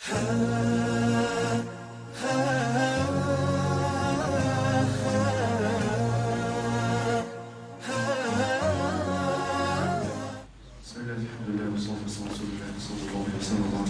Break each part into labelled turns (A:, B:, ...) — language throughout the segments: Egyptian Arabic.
A: بسم الله الحمد لله والصلاة والسلام على رسول الله صلى الله عليه وسلم وبعد.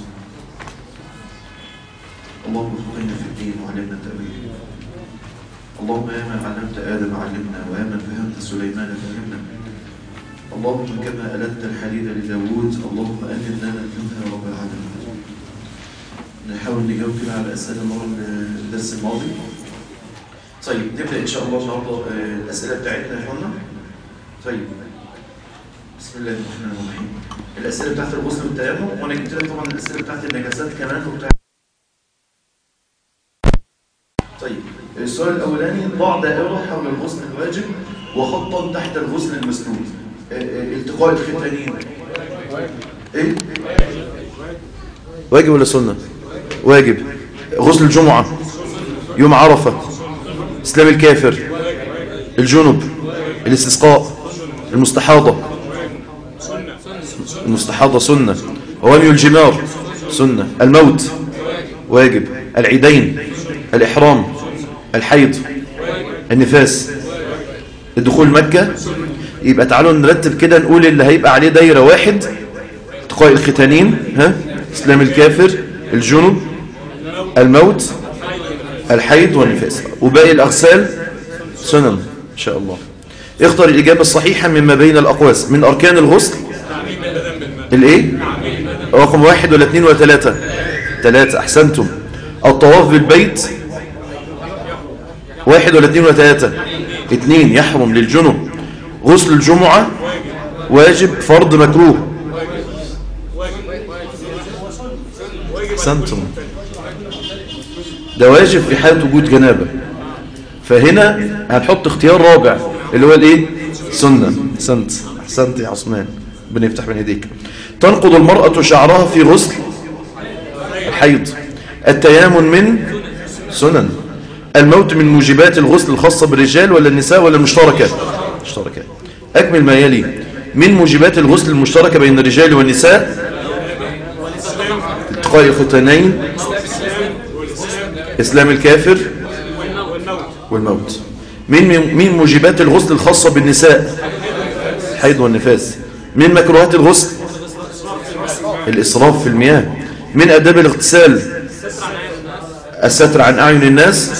A: اللهم فقهنا في الدين وعلمنا التأويل اللهم يا من علمت آدم علمنا ويا من فهمت سليمان فهمنا اللهم كما ألدت الحديد لداوود اللهم ألنا نلزمها يا رب العالمين نحاول نجاوب كده على أسئلة مرة الدرس الماضي طيب نبدأ إن شاء الله النهارده آه، الأسئلة بتاعتنا يا إخوانا طيب بسم الله الرحمن الرحيم الأسئلة بتاعت الغسل والتيمم وأنا جبت لك طبعا الأسئلة بتاعت النجاسات كمان وبتاع طيب السؤال الأولاني ضع دائرة حول الغسل الواجب وخطا تحت الغسل المسنون آه، آه، التقاء الختانين ايه واجب ولا سنة واجب غسل الجمعة يوم عرفة اسلام الكافر الجنب الاستسقاء المستحاضة المستحاضة سنة رمي الجمار سنة الموت واجب العيدين الإحرام الحيض النفاس الدخول مكة يبقى تعالوا نرتب كده نقول اللي هيبقى عليه دايرة واحد اتقاء الختانين ها اسلام الكافر الجنب الموت الحيض والنفاس وباقي الأغسال سنن إن شاء الله اختر الإجابة الصحيحة مما بين الأقواس من أركان الغسل الايه رقم واحد ولا اثنين ولا ثلاثة ثلاثة احسنتم الطواف بالبيت واحد ولا اثنين ولا ثلاثة اثنين يحرم للجنب غسل الجمعة واجب فرض مكروه احسنتم ده واجب في حالة وجود جنابة فهنا هنحط اختيار رابع اللي هو الايه سنة احسنت احسنت يا عثمان ربنا يفتح بين ايديك تنقض المرأة شعرها في غسل الحيض التيامن من سنن الموت من موجبات الغسل الخاصة بالرجال ولا النساء ولا المشتركة مشتركة أكمل ما يلي من موجبات الغسل المشتركة بين الرجال والنساء التقاء الختانين إسلام الكافر والموت من من موجبات الغسل الخاصة بالنساء الحيض والنفاس من مكروهات الغسل الإسراف في المياه من أداب الاغتسال الستر عن أعين الناس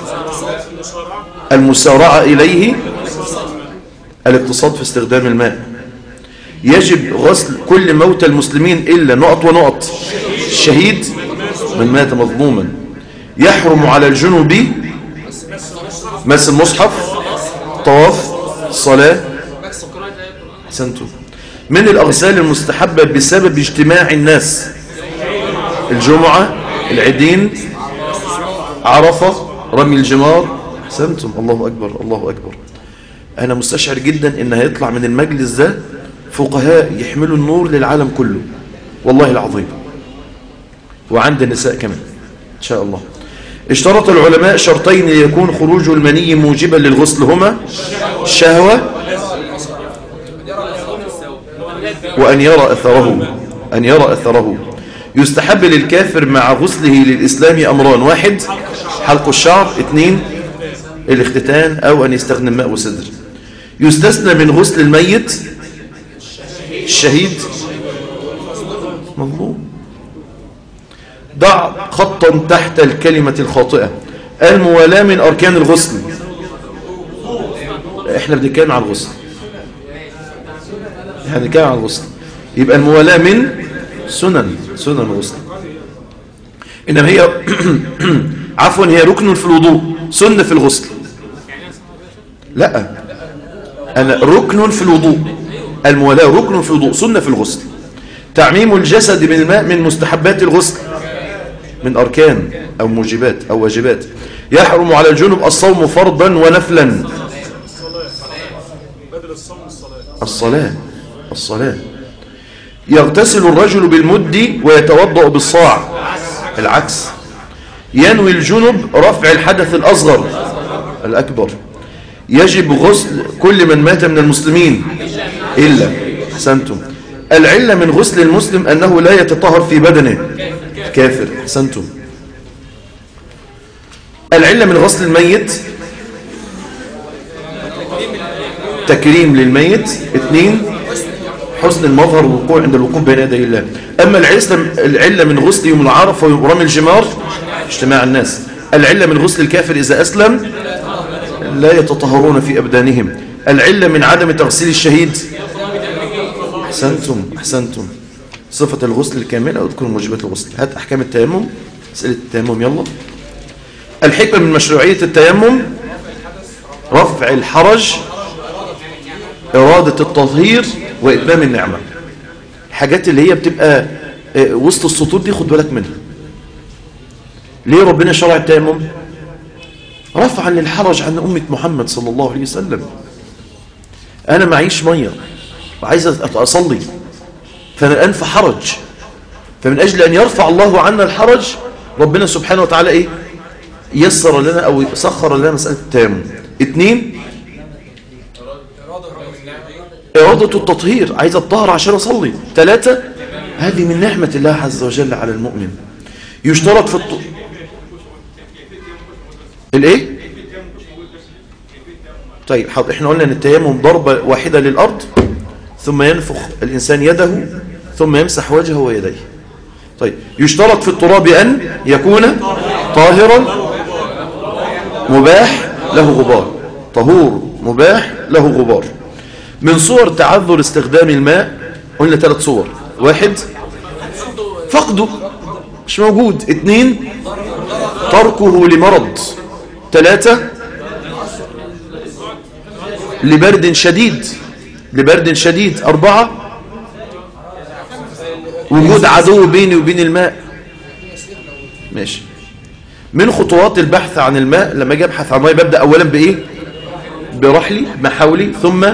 A: المسارعة إليه الاقتصاد في استخدام الماء يجب غسل كل موتى المسلمين إلا نقط ونقط الشهيد من مات مظلوما يحرم على الجنوب مس المصحف طواف صلاة أحسنتم من الأغسال المستحبة بسبب اجتماع الناس الجمعة العيدين عرفة رمي الجمار أحسنتم الله أكبر الله أكبر أنا مستشعر جدا إن هيطلع من المجلس ده فقهاء يحملوا النور للعالم كله والله العظيم وعند النساء كمان إن شاء الله اشترط العلماء شرطين ليكون خروج المني موجبا للغسل هما الشهوة وأن يرى أثره أن يرى أثره يستحب للكافر مع غسله للإسلام أمران واحد حلق الشعر اثنين الاختتان أو أن يستخدم ماء وسدر يستثنى من غسل الميت الشهيد مظلوم ضع خطا تحت الكلمة الخاطئة الموالاة من أركان الغسل احنا بنتكلم عن الغسل احنا بنتكلم عن الغسل يبقى الموالاة من سنن سنن الغسل إنما هي عفوا هي ركن في الوضوء سنة في الغسل لا أنا ركن في الوضوء الموالاة ركن في الوضوء سنة في الغسل تعميم الجسد بالماء من مستحبات الغسل من أركان أو موجبات أو واجبات يحرم على الجنب الصوم فرضا ونفلا الصلاة الصلاة يغتسل الرجل بالمد ويتوضأ بالصاع العكس ينوي الجنب رفع الحدث الأصغر الأكبر يجب غسل كل من مات من المسلمين إلا أحسنتم العلة من غسل المسلم أنه لا يتطهر في بدنه كافر احسنتم العلة من غسل الميت تكريم للميت اثنين حسن المظهر والوقوع عند الوقوف بين يدي الله أما العلة العلة من غسل يوم العرفة ورمي الجمار اجتماع الناس العلة من غسل الكافر إذا أسلم لا يتطهرون في أبدانهم العلة من عدم تغسيل الشهيد أحسنتم أحسنتم صفة الغسل الكاملة أذكر موجبات الغسل هات أحكام التيمم أسئلة التيمم يلا الحكمة من مشروعية التيمم رفع الحرج إرادة التطهير وإتمام النعمة الحاجات اللي هي بتبقى آه، وسط السطور دي خد بالك منها ليه ربنا شرع التيمم رفعا للحرج عن أمة محمد صلى الله عليه وسلم أنا معيش مية وعايز أصلي فأنا الآن في حرج فمن أجل أن يرفع الله عنا الحرج ربنا سبحانه وتعالى إيه يسر لنا أو سخر لنا مسألة التيمم اثنين إرادة التطهير عايز أطهر عشان أصلي ثلاثة هذه من نعمة الله عز وجل على المؤمن يشترط في الط... الايه طيب حاضر احنا قلنا ان التيمم ضربة واحدة للأرض ثم ينفخ الإنسان يده ثم يمسح وجهه ويديه طيب يشترط في التراب أن يكون طاهرا مباح له غبار طهور مباح له غبار من صور تعذر استخدام الماء قلنا ثلاث صور واحد فقده مش موجود اثنين تركه لمرض ثلاثة لبرد شديد لبرد شديد أربعة وجود عدو بيني وبين الماء ماشي من خطوات البحث عن الماء لما اجي ابحث عن الماء ببدأ أولا بإيه برحلي محاولي ثم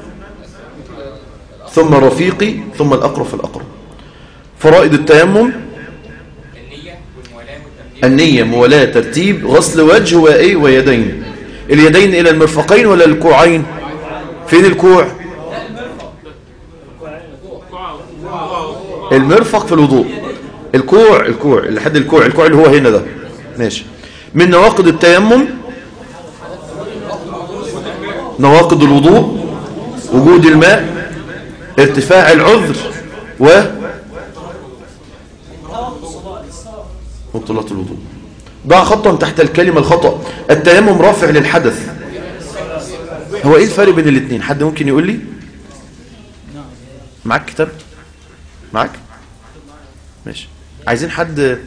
A: ثم رفيقي ثم الأقرب فالأقرب فرائد التيمم النية موالاة ترتيب غسل وجه وإيه ويدين اليدين إلى المرفقين ولا الكوعين فين الكوع المرفق في الوضوء الكوع الكوع لحد الكوع الكوع اللي هو هنا ده ماشي من نواقض التيمم نواقض الوضوء وجود الماء ارتفاع العذر و مبطلات الوضوء ضع خطا تحت الكلمة الخطأ التيمم رافع للحدث هو ايه الفرق بين الاثنين حد ممكن يقول لي معاك كتاب معاك ماشي عايزين حد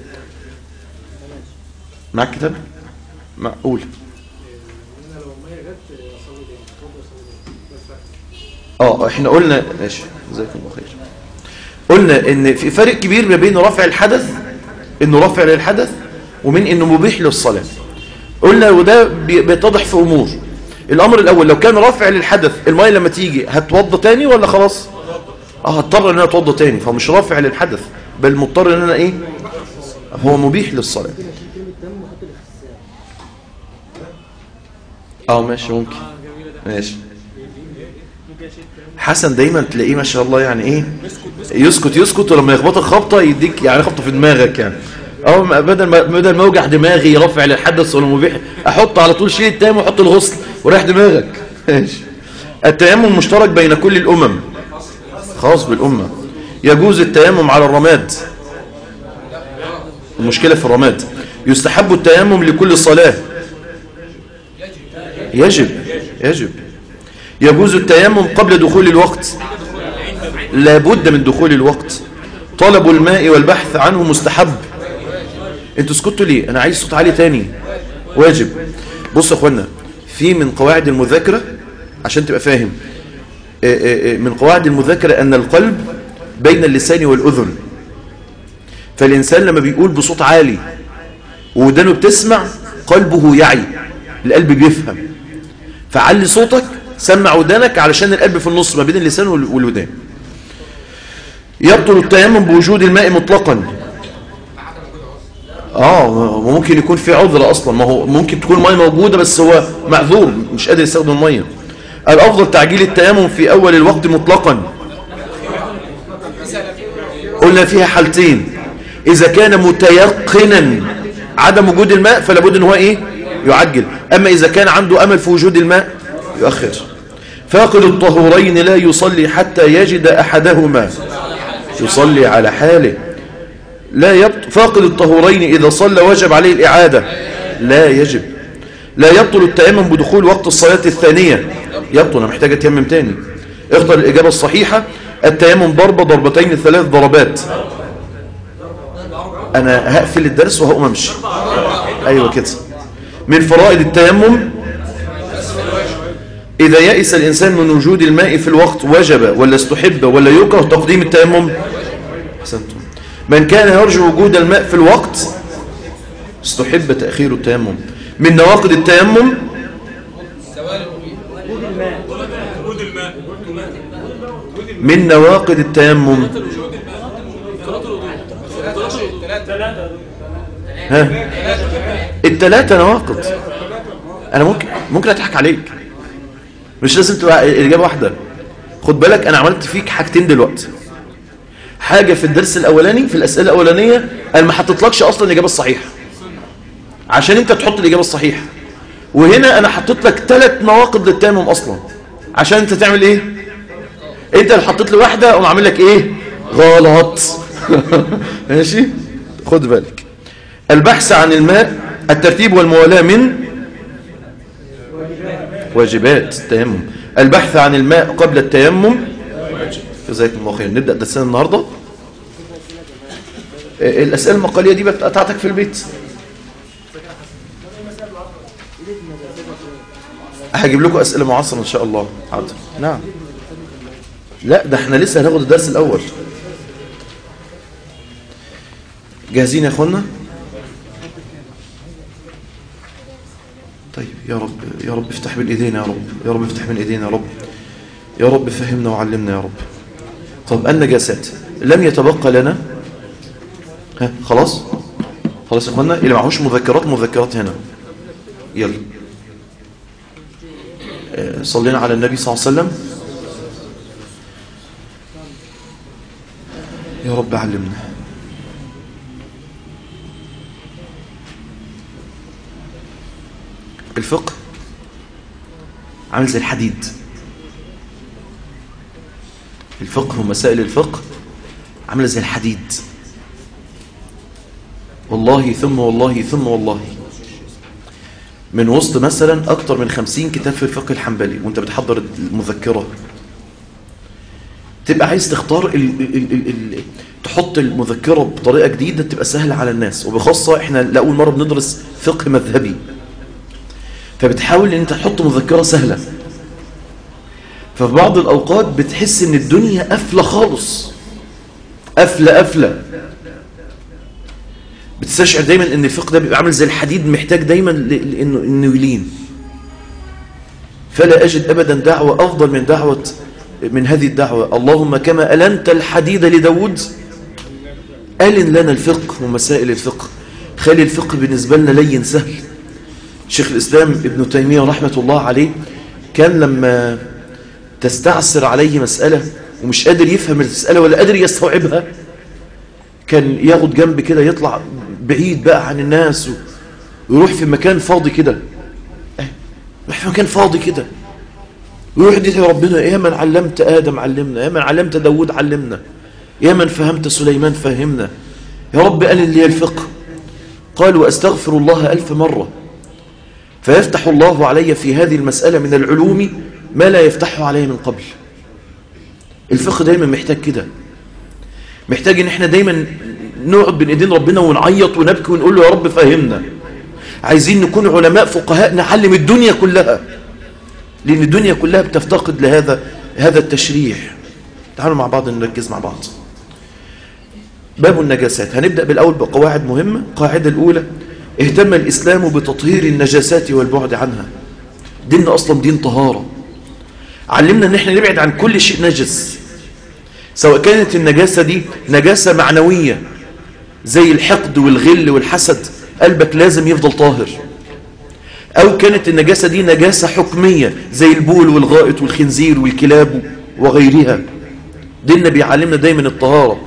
A: معاك كتاب معقول اه احنا قلنا ماشي جزاكم الله خير قلنا ان في فرق كبير ما بين رفع الحدث انه رفع للحدث ومن انه مبيح للصلاة قلنا وده بي- بيتضح في امور الامر الاول لو كان رفع للحدث المية لما تيجي هتوضى تاني ولا خلاص اه هضطر ان انا اتوضى تاني فمش رافع للحدث بل مضطر ان انا ايه هو مبيح للصلاة اه ماشي ممكن ماشي حسن دايما تلاقيه ما شاء الله يعني ايه يسكت يسكت ولما يخبطك خبطه يديك يعني خبطه في دماغك يعني او ما- بدل ما بدل ما اوجع دماغي رافع للحدث ولا مبيح احط على طول شيل التيمم واحط الغسل وريح دماغك ماشي التيمم مشترك بين كل الامم خاص بالامه يجوز التيمم على الرماد المشكله في الرماد يستحب التيمم لكل صلاه يجب يجب يجوز التيمم قبل دخول الوقت لابد من دخول الوقت طلب الماء والبحث عنه مستحب انتوا سكتوا ليه انا عايز صوت عالي تاني واجب بص يا اخوانا في من قواعد المذاكرة عشان تبقى فاهم آه، آه، آه، من قواعد المذاكرة ان القلب بين اللسان والاذن فالانسان لما بيقول بصوت عالي ودانه بتسمع قلبه يعي القلب بيفهم فعلي صوتك سمع ودانك علشان القلب في النص ما بين اللسان وال- والودان يبطل التيمم بوجود الماء مطلقا اه ممكن يكون في عذر اصلا ما هو ممكن تكون الماء موجوده بس هو معذور مش قادر يستخدم الميه الافضل تعجيل التيمم في اول الوقت مطلقا قلنا فيها حالتين إذا كان متيقنا عدم وجود الماء فلا بد ان هو ايه يعجل اما اذا كان عنده امل في وجود الماء يؤخر فاقد الطهورين لا يصلي حتى يجد احدهما يصلي على حاله لا يبط فاقد الطهورين اذا صلى وجب عليه الاعاده لا يجب لا يبطل التيمم بدخول وقت الصلاه الثانيه يبطل انا محتاج اتيمم تاني اختر الاجابه الصحيحه التيمم ضربه ضربتين ثلاث ضربات انا هقفل الدرس وهقوم امشي ايوه كده من فرائض التيمم اذا يئس الانسان من وجود الماء في الوقت وجب ولا استحب ولا يكره تقديم التيمم احسنتم من كان يرجو وجود الماء في الوقت استحب تاخير التيمم من نواقض التيمم من نواقض التيمم ها التلاتة نواقض انا ممكن ممكن اضحك عليك مش لازم تبقى الاجابه واحده خد بالك انا عملت فيك حاجتين دلوقتي حاجه في الدرس الاولاني في الاسئله الاولانيه انا ما حطيتلكش اصلا الاجابه الصحيحه عشان انت تحط الاجابه الصحيحه وهنا انا حطيت لك ثلاث نواقض للتيمم اصلا عشان انت تعمل ايه انت اللي حطيت لي واحده اقوم عامل لك ايه غلط ماشي خد بالك البحث عن الماء الترتيب والموالاة من واجبات التيمم البحث عن الماء قبل التيمم جزاكم الله خير نبدأ درسنا النهاردة الأسئلة المقالية دي بتاعتك في البيت هجيب لكم أسئلة معاصرة إن شاء الله حاضر نعم لا ده احنا لسه هناخد الدرس الأول جاهزين يا اخوانا طيب يا رب يا رب افتح من ايدينا يا رب يا رب افتح من ايدينا يا رب يا رب فهمنا وعلمنا يا رب طب النجاسات لم يتبقى لنا ها خلاص خلاص يا اخوانا اللي معهوش مذكرات مذكرات هنا يلا صلينا على النبي صلى الله عليه وسلم يا رب علمنا الفقه عامل زي الحديد الفقه ومسائل الفقه عامله زي الحديد والله ثم والله ثم والله من وسط مثلا أكتر من خمسين كتاب في الفقه الحنبلي وانت بتحضر المذكرة تبقى عايز تختار ال ال ال ال تحط المذكرة بطريقة جديدة تبقى سهلة على الناس وبخاصة احنا لأول مرة بندرس فقه مذهبي فبتحاول ان انت تحط مذكرة سهلة ففي بعض الأوقات بتحس ان الدنيا قافلة خالص قافلة قافلة بتستشعر دايما ان الفقه ده بيبقى عامل زي الحديد محتاج دايما لانه انه يلين فلا اجد ابدا دعوه افضل من دعوه من هذه الدعوه اللهم كما النت الحديد لداود الن لنا الفقه ومسائل الفقه خلي الفقه بالنسبه لنا لين سهل شيخ الاسلام ابن تيميه رحمه الله عليه كان لما تستعسر عليه مساله ومش قادر يفهم المساله ولا قادر يستوعبها كان ياخد جنب كده يطلع بعيد بقى عن الناس ويروح في مكان فاضي كده يروح في مكان فاضي كده ويروح يدعي ربنا يا من علمت آدم علمنا يا من علمت داود علمنا يا من فهمت سليمان فهمنا يا رب قال لي الفقه قال وأستغفر الله ألف مرة فيفتح الله علي في هذه المسألة من العلوم ما لا يفتحه علي من قبل الفقه دايما محتاج كده محتاج ان احنا دايما نقعد بين ايدين ربنا ونعيط ونبكي ونقول له يا رب فهمنا عايزين نكون علماء فقهاء نعلم الدنيا كلها لان الدنيا كلها بتفتقد لهذا هذا التشريح تعالوا مع بعض نركز مع بعض باب النجاسات هنبدأ بالأول بقواعد مهمة القاعدة الأولى اهتم الإسلام بتطهير النجاسات والبعد عنها ديننا أصلا دين طهارة علمنا ان احنا نبعد عن كل شيء نجس سواء كانت النجاسة دي نجاسة معنوية زي الحقد والغل والحسد قلبك لازم يفضل طاهر أو كانت النجاسة دي نجاسة حكمية زي البول والغائط والخنزير والكلاب وغيرها ديننا بيعلمنا دايما الطهارة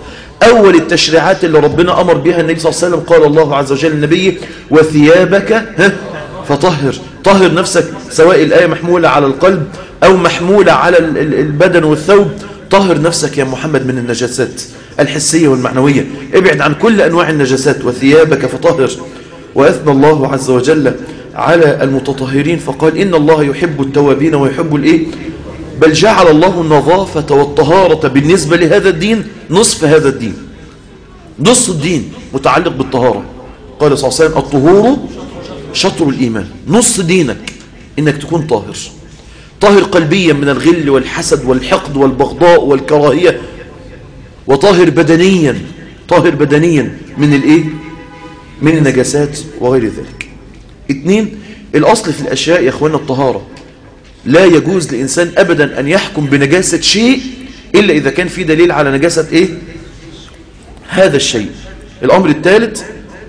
A: أول التشريعات اللي ربنا أمر بها النبي صلى الله عليه وسلم قال الله عز وجل النبي وثيابك ها فطهر طهر نفسك سواء الآية محمولة على القلب أو محمولة على البدن والثوب طهر نفسك يا محمد من النجاسات الحسية والمعنوية ابعد عن كل أنواع النجاسات وثيابك فطهر وأثنى الله عز وجل على المتطهرين فقال إن الله يحب التوابين ويحب الإيه بل جعل الله النظافة والطهارة بالنسبة لهذا الدين نصف هذا الدين نصف الدين متعلق بالطهارة قال صلى الله عليه وسلم الطهور شطر الإيمان نص دينك إنك تكون طاهر طاهر قلبيا من الغل والحسد والحقد والبغضاء والكراهية وطاهر بدنيا طاهر بدنيا من الايه من النجاسات وغير ذلك اثنين الاصل في الاشياء يا اخوانا الطهارة لا يجوز لإنسان أبدا أن يحكم بنجاسة شيء إلا إذا كان في دليل على نجاسة إيه هذا الشيء الأمر الثالث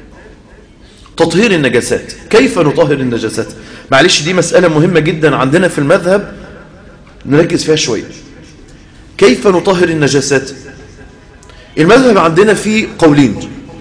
A: تطهير النجاسات كيف نطهر النجاسات معلش دي مسألة مهمة جدا عندنا في المذهب نركز فيها شوية كيف نطهر النجاسات المذهب عندنا فيه قولين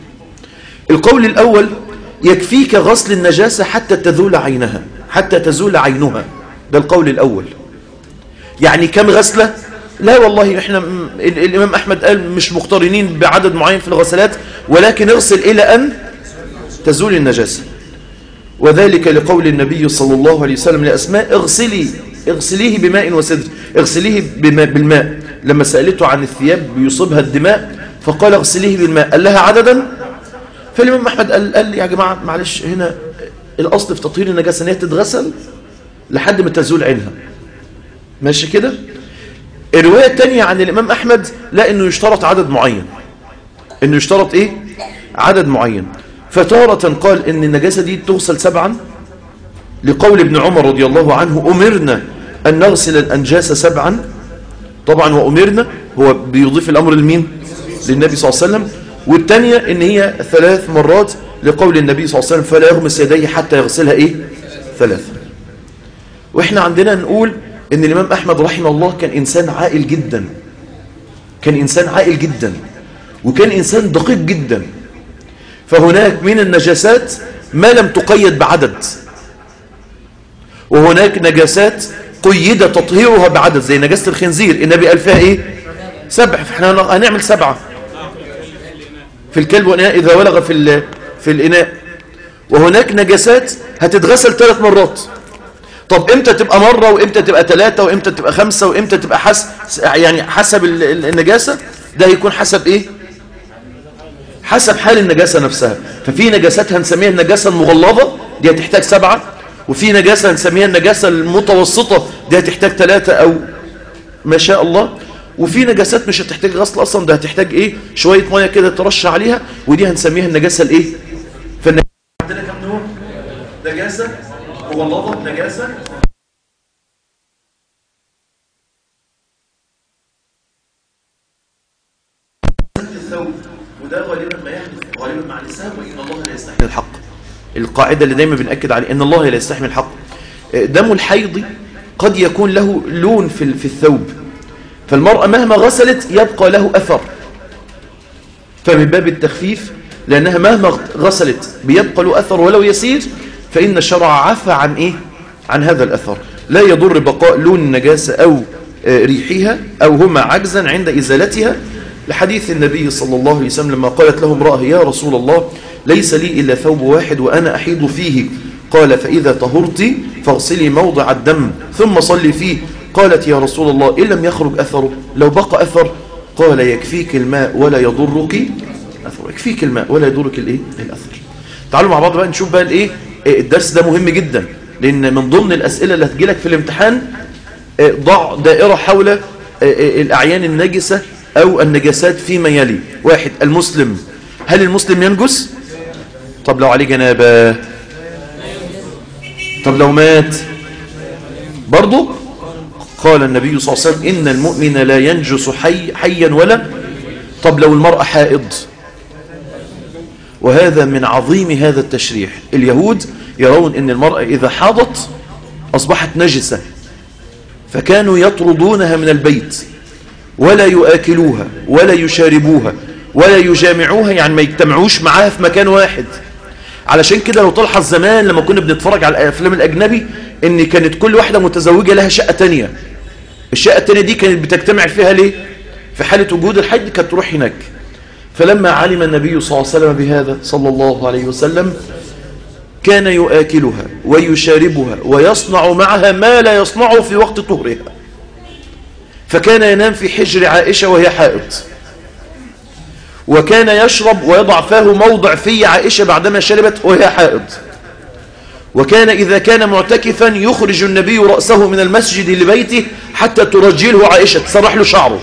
A: القول الأول يكفيك غسل النجاسة حتى تذول عينها حتى تزول عينها ده القول الأول يعني كم غسلة لا والله احنا الإمام أحمد قال مش مقترنين بعدد معين في الغسلات ولكن اغسل إلى أن تزول النجاسة وذلك لقول النبي صلى الله عليه وسلم لأسماء اغسلي اغسليه بماء وسدر اغسليه بماء بالماء لما سألته عن الثياب بيصيبها الدماء فقال اغسليه بالماء قال لها عددا فالإمام أحمد قال, قال يا جماعة معلش هنا الأصل في تطهير النجاسة ان هي تتغسل لحد ما تزول عينها ماشي كده الرواية الثانية عن الإمام أحمد لا إنه يشترط عدد معين إنه يشترط إيه عدد معين فتارة قال إن النجاسة دي تغسل سبعا لقول ابن عمر رضي الله عنه أمرنا أن نغسل الأنجاس سبعا طبعا وأمرنا هو بيضيف الأمر لمين للنبي صلى الله عليه وسلم والثانية إن هي ثلاث مرات لقول النبي صلى الله عليه وسلم فلا يغمس يديه حتى يغسلها إيه ثلاثة وإحنا عندنا نقول إن الإمام أحمد رحمه الله كان إنسان عاقل جدا كان إنسان عاقل جدا وكان إنسان دقيق جدا فهناك من النجاسات ما لم تقيد بعدد وهناك نجاسات قيد تطهيرها بعدد زي نجاسة الخنزير النبي قال فيها ايه سبع فاحنا هنعمل سبعة في الكلب والإناء إذا ولغ في, في الإناء وهناك نجاسات هتتغسل ثلاث مرات طب امتى تبقى مرة وامتى تبقى ثلاثة وامتى تبقى خمسة وامتى تبقى حس يعني حسب النجاسة ده هيكون حسب ايه حسب حال النجاسة نفسها ففي نجاسات هنسميها النجاسة المغلظة دي هتحتاج سبعة وفي نجاسة هنسميها النجاسة المتوسطة دي هتحتاج ثلاثة أو ما شاء الله وفي نجاسات مش هتحتاج غسل أصلا ده هتحتاج إيه شوية مية كده ترش عليها ودي هنسميها النجاسة الإيه فالنجاسة عندنا كم نوع نجاسة مغلظة نجاسة الثوب وده غالبا ما يحدث غالبا مع الإسلام وإن الله لا يستحمل الحق القاعدة اللي دايما بنأكد عليه إن الله لا يستحمل الحق دم الحيض قد يكون له لون في في الثوب فالمرأة مهما غسلت يبقى له أثر فمن باب التخفيف لأنها مهما غسلت بيبقى له أثر ولو يسير فإن الشرع عفى عن إيه؟ عن هذا الأثر لا يضر بقاء لون النجاسة أو ريحها أو هما عجزا عند إزالتها لحديث النبي صلى الله عليه وسلم لما قالت له امرأة يا رسول الله ليس لي إلا ثوب واحد وأنا أحيض فيه قال فإذا طهرت فاغسلي موضع الدم ثم صلي فيه قالت يا رسول الله إن لم يخرج أثره لو بقى أثر قال يكفيك الماء ولا يضرك أثر يكفيك الماء ولا يضرك الإيه؟ الأثر تعالوا مع بعض بقى نشوف بقى الإيه الدرس ده مهم جدا لأن من ضمن الأسئلة اللي هتجيلك في الامتحان ضع دائرة حول الأعيان النجسة أو النجاسات فيما يلي واحد المسلم هل المسلم ينجس طب لو عليه جنابة طب لو مات برضو قال النبي صلى الله عليه وسلم إن المؤمن لا ينجس حي حيا ولا طب لو المرأة حائض وهذا من عظيم هذا التشريح اليهود يرون أن المرأة إذا حاضت أصبحت نجسة فكانوا يطردونها من البيت ولا يؤكلوها ولا يشاربوها ولا يجامعوها يعني ما يجتمعوش معاها في مكان واحد علشان كده لو تلحظ زمان لما كنا بنتفرج على الافلام الاجنبي ان كانت كل واحدة متزوجة لها شقة تانية الشقة التانية دي كانت بتجتمع فيها ليه في حالة وجود الحج كانت تروح هناك فلما علم النبي صلى الله عليه وسلم بهذا صلى الله عليه وسلم كان يؤكلها ويشاربها ويصنع معها ما لا يصنعه في وقت طهرها فكان ينام في حجر عائشة وهي حائض وكان يشرب ويضع فاه موضع في عائشة بعدما شربت وهي حائض وكان إذا كان معتكفا يخرج النبي رأسه من المسجد لبيته حتى ترجله عائشة تسرح له شعره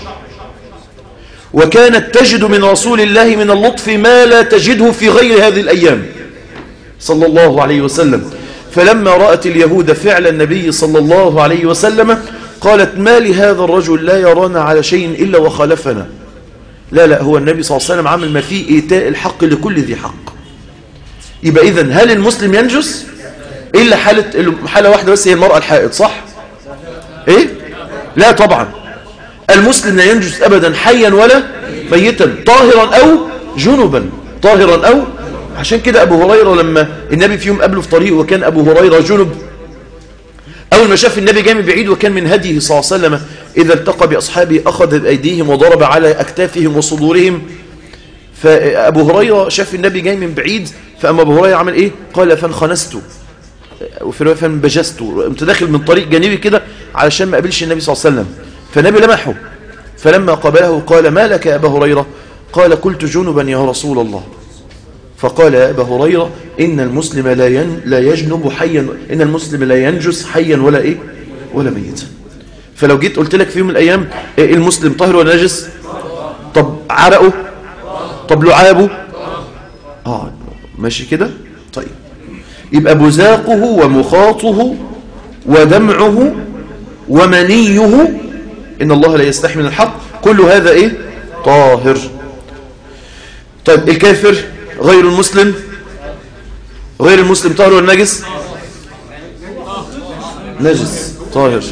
A: وكانت تجد من رسول الله من اللطف ما لا تجده في غير هذه الأيام صلى الله عليه وسلم فلما رأت اليهود فعل النبي صلى الله عليه وسلم قالت ما لهذا الرجل لا يرانا على شيء إلا وخالفنا لا لا هو النبي صلى الله عليه وسلم عمل ما فيه إيتاء الحق لكل ذي حق يبقى إذن هل المسلم ينجس إلا حالة, حالة واحدة بس هي المرأة الحائض صح إيه لا طبعا المسلم لا ينجس أبدا حيا ولا ميتا طاهرا أو جنبا طاهرا أو عشان كده أبو هريرة لما النبي في يوم قبله في طريقه وكان أبو هريرة جنب أول ما شاف النبي جاي من بعيد وكان من هديه صلى الله عليه وسلم إذا التقى بأصحابه أخذ بأيديهم وضرب على أكتافهم وصدورهم فأبو هريرة شاف النبي جاي من بعيد فأما أبو هريرة عمل إيه قال فانخنست وفي رواية فانبجست قمت داخل من طريق جانبي كده علشان ما قابلش النبي صلى الله عليه وسلم فالنبي لمحه فلما قابله قال ما لك يا أبا هريرة قال قلت جنبا يا رسول الله فقال يا أبا هريرة إن المسلم لا, ين لا يجنب حيا إن المسلم لا ينجس حيا ولا إيه ولا ميتا فلو جيت قلت لك في يوم من الأيام إيه المسلم طاهر ولا نجس طب عرقه طب لعابه آه ماشي كده طيب يبقى بزاقه ومخاطه ودمعه ومنيه إن الله لا يستحمل الحق كل هذا إيه طاهر طيب الكافر غير المسلم غير المسلم طاهر ولا نجس نجس طاهر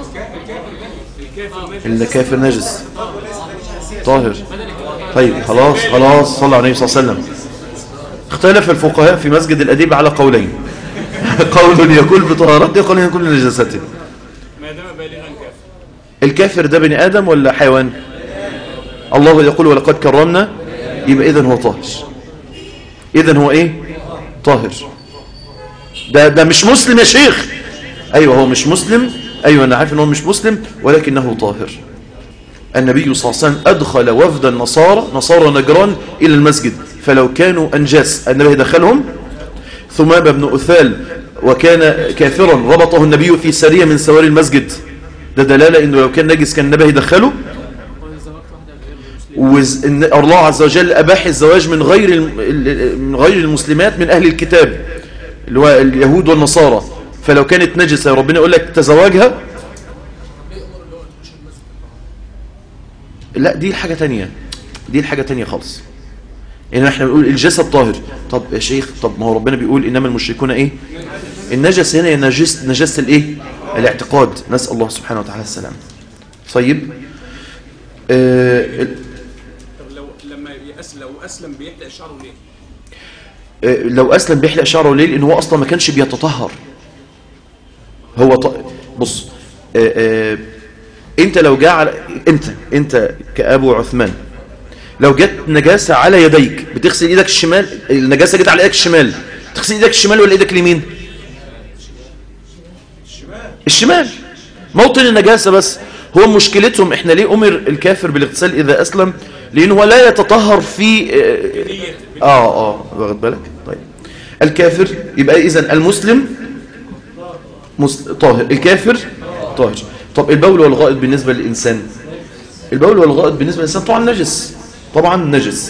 A: الكافر نجس طاهر طيب خلاص خلاص صلى على النبي صلى الله عليه وسلم اختلف الفقهاء في مسجد الأديب على قولين قول يكون بطهارته قول يكون بنجاسته
B: ما دام بالغا كافر
A: الكافر ده بني آدم ولا حيوان الله يقول ولقد كرمنا يبقى إذن هو طاهر إذن هو إيه طاهر ده, ده مش مسلم يا شيخ أيوة هو مش مسلم أيوة أنا عارف أنه مش مسلم ولكنه طاهر النبي صلى الله عليه وسلم أدخل وفد النصارى نصارى نجران إلى المسجد فلو كانوا أنجاس النبي دخلهم ثمامة بن أثال وكان كافرا ربطه النبي في سرية من سواري المسجد ده دلالة انه لو كان نجس كان النبي يدخله وإن الله عز وجل أباح الزواج من غير الم- من غير المسلمات من أهل الكتاب اللي هو اليهود والنصارى فلو كانت نجسة ربنا يقول لك تزواجها لا دي حاجة تانية دي الحاجة تانية خالص يعني احنا بنقول الجسد طاهر طب يا شيخ طب ما هو ربنا بيقول انما المشركون ايه النجس هنا هي نجس نجاسة الايه الاعتقاد نسأل الله سبحانه وتعالى السلام طيب آه ال-
B: طب لو لما يأس لو اسلم بيحلق شعره ليه؟
A: آه، لو أسلم بيحلق شعره ليه لأن هو أصلا ما كانش بيتطهر هو ط... بص آه، آه، أنت لو جاء على أنت أنت كأبو عثمان لو جت نجاسة على يديك بتغسل إيدك الشمال النجاسة جت على إيدك الشمال تغسل إيدك الشمال ولا إيدك اليمين الشمال موطن النجاسة بس هو مشكلتهم احنا ليه أمر الكافر بالاغتسال إذا أسلم لأنه هو لا يتطهر في آه آه, آه واخد بالك طيب الكافر يبقى إذن المسلم مس- طاهر الكافر طاهر طب البول والغائط بالنسبة للإنسان البول والغائط بالنسبة للإنسان طبعا نجس طبعا نجس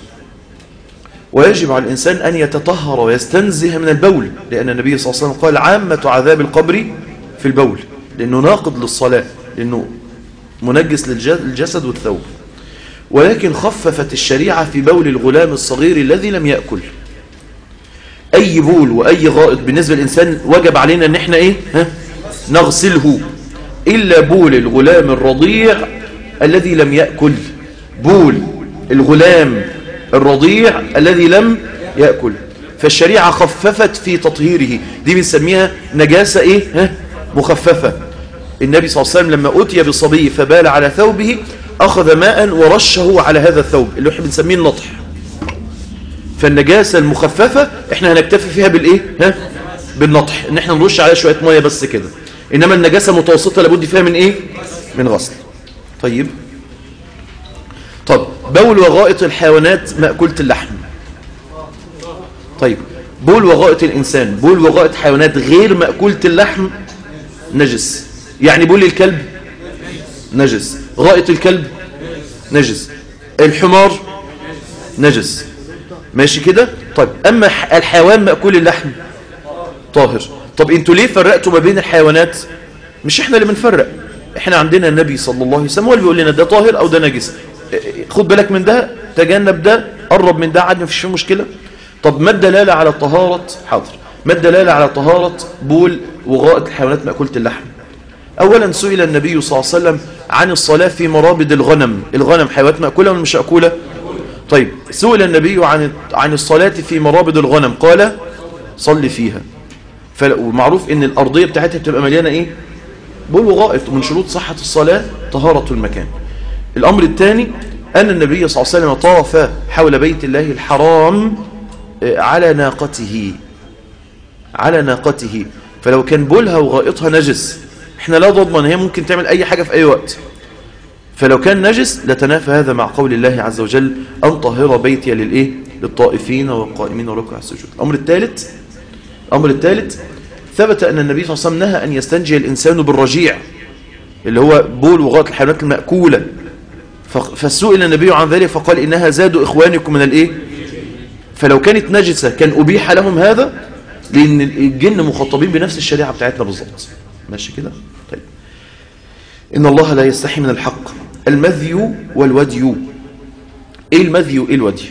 A: ويجب على الإنسان أن يتطهر ويستنزه من البول لأن النبي صلى الله عليه وسلم قال عامة عذاب القبر في البول لأنه ناقض للصلاة لأنه منجس للج- للجسد والثوب ولكن خففت الشريعة في بول الغلام الصغير الذي لم يأكل أي بول وأي غائط بالنسبة للإنسان وجب علينا أن احنا إيه ها؟ نغسله إلا بول الغلام الرضيع الذي لم يأكل بول الغلام الرضيع الذي لم يأكل فالشريعة خففت في تطهيره دي بنسميها نجاسة ايه ها؟ مخففة النبي صلى الله عليه وسلم لما أتي بصبي فبال على ثوبه أخذ ماء ورشه على هذا الثوب اللي احنا بنسميه النطح فالنجاسة المخففة احنا هنكتفي فيها بالايه ها بالنطح ان احنا نرش عليها شوية مية بس كده انما النجاسة المتوسطة لابد فيها من ايه من غسل طيب طب بول وغائط الحيوانات مأكولة اللحم طيب بول وغائط الإنسان بول وغائط حيوانات غير مأكولة اللحم نجس يعني بول الكلب نجس غائط الكلب نجس الحمار نجس ماشي كده طيب أما الحيوان مأكول اللحم طاهر طب انتوا ليه فرقتوا ما بين الحيوانات مش احنا اللي بنفرق احنا عندنا النبي صلى الله عليه وسلم هو اللي بيقول لنا ده طاهر او ده نجس خد بالك من ده تجنب ده قرب من ده عادي مفيش فيه مشكله طب ما الدلاله على طهاره حاضر ما الدلاله على طهاره بول وغائط الحيوانات ماكوله اللحم اولا سئل النبي صلى الله عليه وسلم عن الصلاه في مرابد الغنم الغنم حيوانات ماكوله ولا مش ماكوله طيب سئل النبي عن عن الصلاه في مرابد الغنم قال صل فيها ومعروف ان الارضيه بتاعتها بتبقى مليانه ايه بول وغائط ومن شروط صحه الصلاه طهاره المكان الامر الثاني ان النبي صلى الله عليه وسلم طاف حول بيت الله الحرام على ناقته على ناقته فلو كان بولها وغائطها نجس احنا لا نضمن هي ممكن تعمل اي حاجه في اي وقت فلو كان نجس لتنافى هذا مع قول الله عز وجل ان طهر بيتي للايه للطائفين والقائمين وركع السجود الامر الثالث الأمر الثالث ثبت أن النبي صلى الله عليه وسلم نهى أن يستنجي الإنسان بالرجيع اللي هو بول وغائط الحيوانات المأكولة فسئل النبي عن ذلك فقال إنها زاد إخوانكم من الإيه فلو كانت نجسة كان أبيح لهم هذا لأن الجن مخاطبين بنفس الشريعة بتاعتنا بالظبط ماشي كده طيب إن الله لا يستحي من الحق المذي والودي إيه المذي وإيه الودي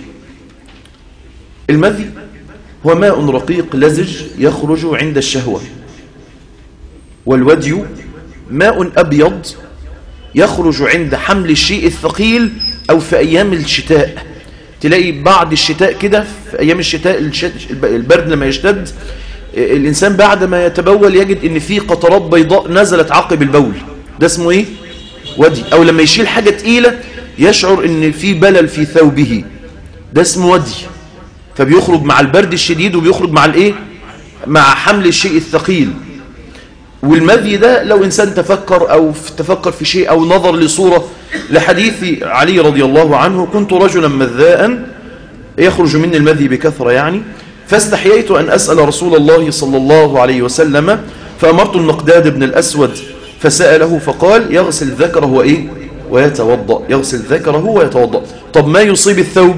A: المذي هو ماء رقيق لزج يخرج عند الشهوة والودي ماء أبيض يخرج عند حمل الشيء الثقيل أو في أيام الشتاء تلاقي بعد الشتاء كده في أيام الشتاء البرد لما يشتد الإنسان بعد ما يتبول يجد إن في قطرات بيضاء نزلت عقب البول ده اسمه إيه؟ ودي أو لما يشيل حاجة تقيلة يشعر إن في بلل في ثوبه ده اسمه ودي فبيخرج مع البرد الشديد وبيخرج مع الايه مع حمل الشيء الثقيل والمذي ده لو انسان تفكر او تفكر في شيء او نظر لصوره لحديث علي رضي الله عنه كنت رجلا مذاء يخرج مني المذي بكثره يعني فاستحييت ان اسال رسول الله صلى الله عليه وسلم فامرت المقداد بن الاسود فساله فقال يغسل ذكره وايه ويتوضا يغسل ذكره ويتوضا طب ما يصيب الثوب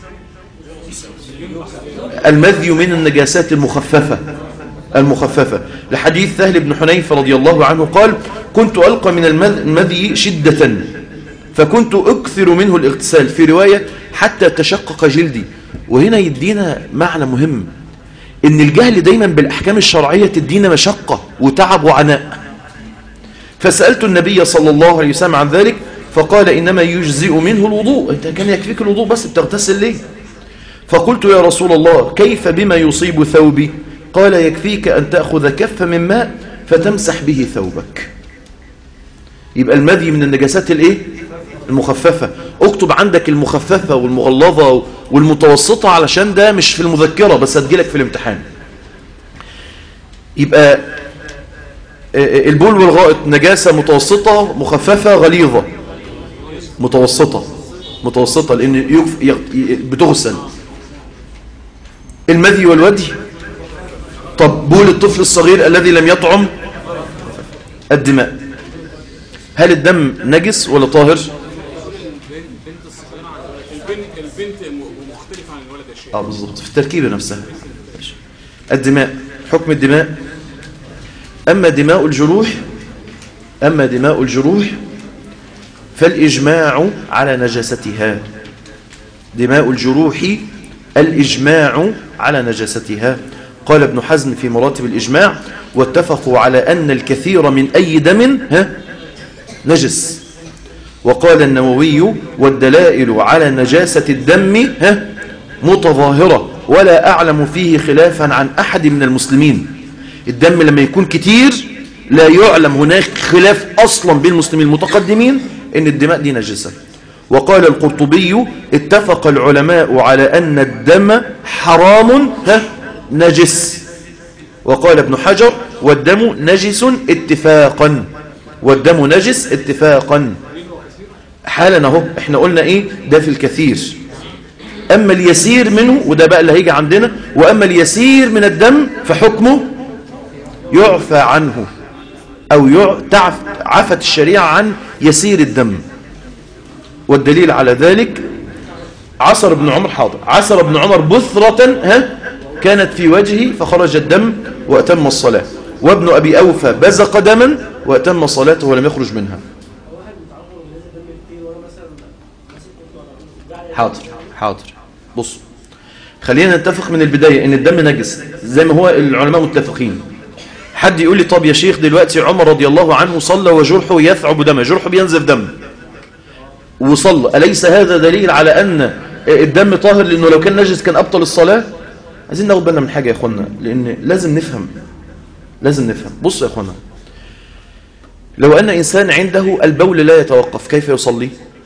A: المذي من النجاسات المخففة المخففة لحديث سهل بن حنيف رضي الله عنه قال كنت ألقى من المذي شدة فكنت أكثر منه الاغتسال في رواية حتى تشقق جلدي وهنا يدينا معنى مهم إن الجهل دايما بالأحكام الشرعية تدينا مشقة وتعب وعناء فسألت النبي صلى الله عليه وسلم عن ذلك فقال إنما يجزئ منه الوضوء أنت كان يكفيك الوضوء بس بتغتسل ليه فقلت يا رسول الله كيف بما يصيب ثوبي قال يكفيك أن تأخذ كف من ماء فتمسح به ثوبك يبقى المذي من النجاسات الايه المخففة اكتب عندك المخففة والمغلظة والمتوسطة علشان ده مش في المذكرة بس هتجيلك في الامتحان يبقى البول والغائط نجاسة متوسطة مخففة غليظة متوسطة متوسطة لأن بتغسل المذي والودي طب بول الطفل الصغير الذي لم يطعم الدماء هل الدم نجس ولا طاهر
B: البنت البنت مختلفة عن الولد يا شيخ
A: اه بالظبط في التركيبة نفسها الدماء حكم الدماء أما دماء الجروح أما دماء الجروح فالإجماع على نجاستها دماء الجروح الإجماع على نجاستها قال ابن حزم في مراتب الإجماع واتفقوا على أن الكثير من أي دم ها نجس وقال النووي والدلائل على نجاسة الدم ها متظاهرة ولا أعلم فيه خلافا عن أحد من المسلمين الدم لما يكون كتير لا يعلم هناك خلاف أصلا بين المسلمين المتقدمين إن الدماء دي نجسة وقال القرطبي اتفق العلماء على أن الدم حرام ها نجس وقال ابن حجر والدم نجس اتفاقا والدم نجس اتفاقا حالا اهو احنا قلنا ايه ده في الكثير اما اليسير منه وده بقى اللي هيجي عندنا واما اليسير من الدم فحكمه يعفى عنه او يع... تعف... عفت الشريعة عن يسير الدم والدليل على ذلك عصر ابن عمر حاضر عصر ابن عمر بثرة ها كانت في وجهه فخرج الدم وأتم الصلاة وابن أبي أوفى بزق دما وأتم صلاته ولم يخرج منها حاضر حاضر بصوا خلينا نتفق من البداية ان الدم نجس زي ما هو العلماء متفقين حد يقول لي طب يا شيخ دلوقتي عمر رضي الله عنه صلى وجرحه يثعب دم جرحه بينزف دم وصلى أليس هذا دليل على أن الدم طاهر لأنه لو كان نجس كان أبطل الصلاة عايزين ناخد بالنا من حاجة يا أخوانا لأن لازم نفهم لازم نفهم بصوا يا أخوانا لو أن إنسان عنده البول لا يتوقف كيف يصلي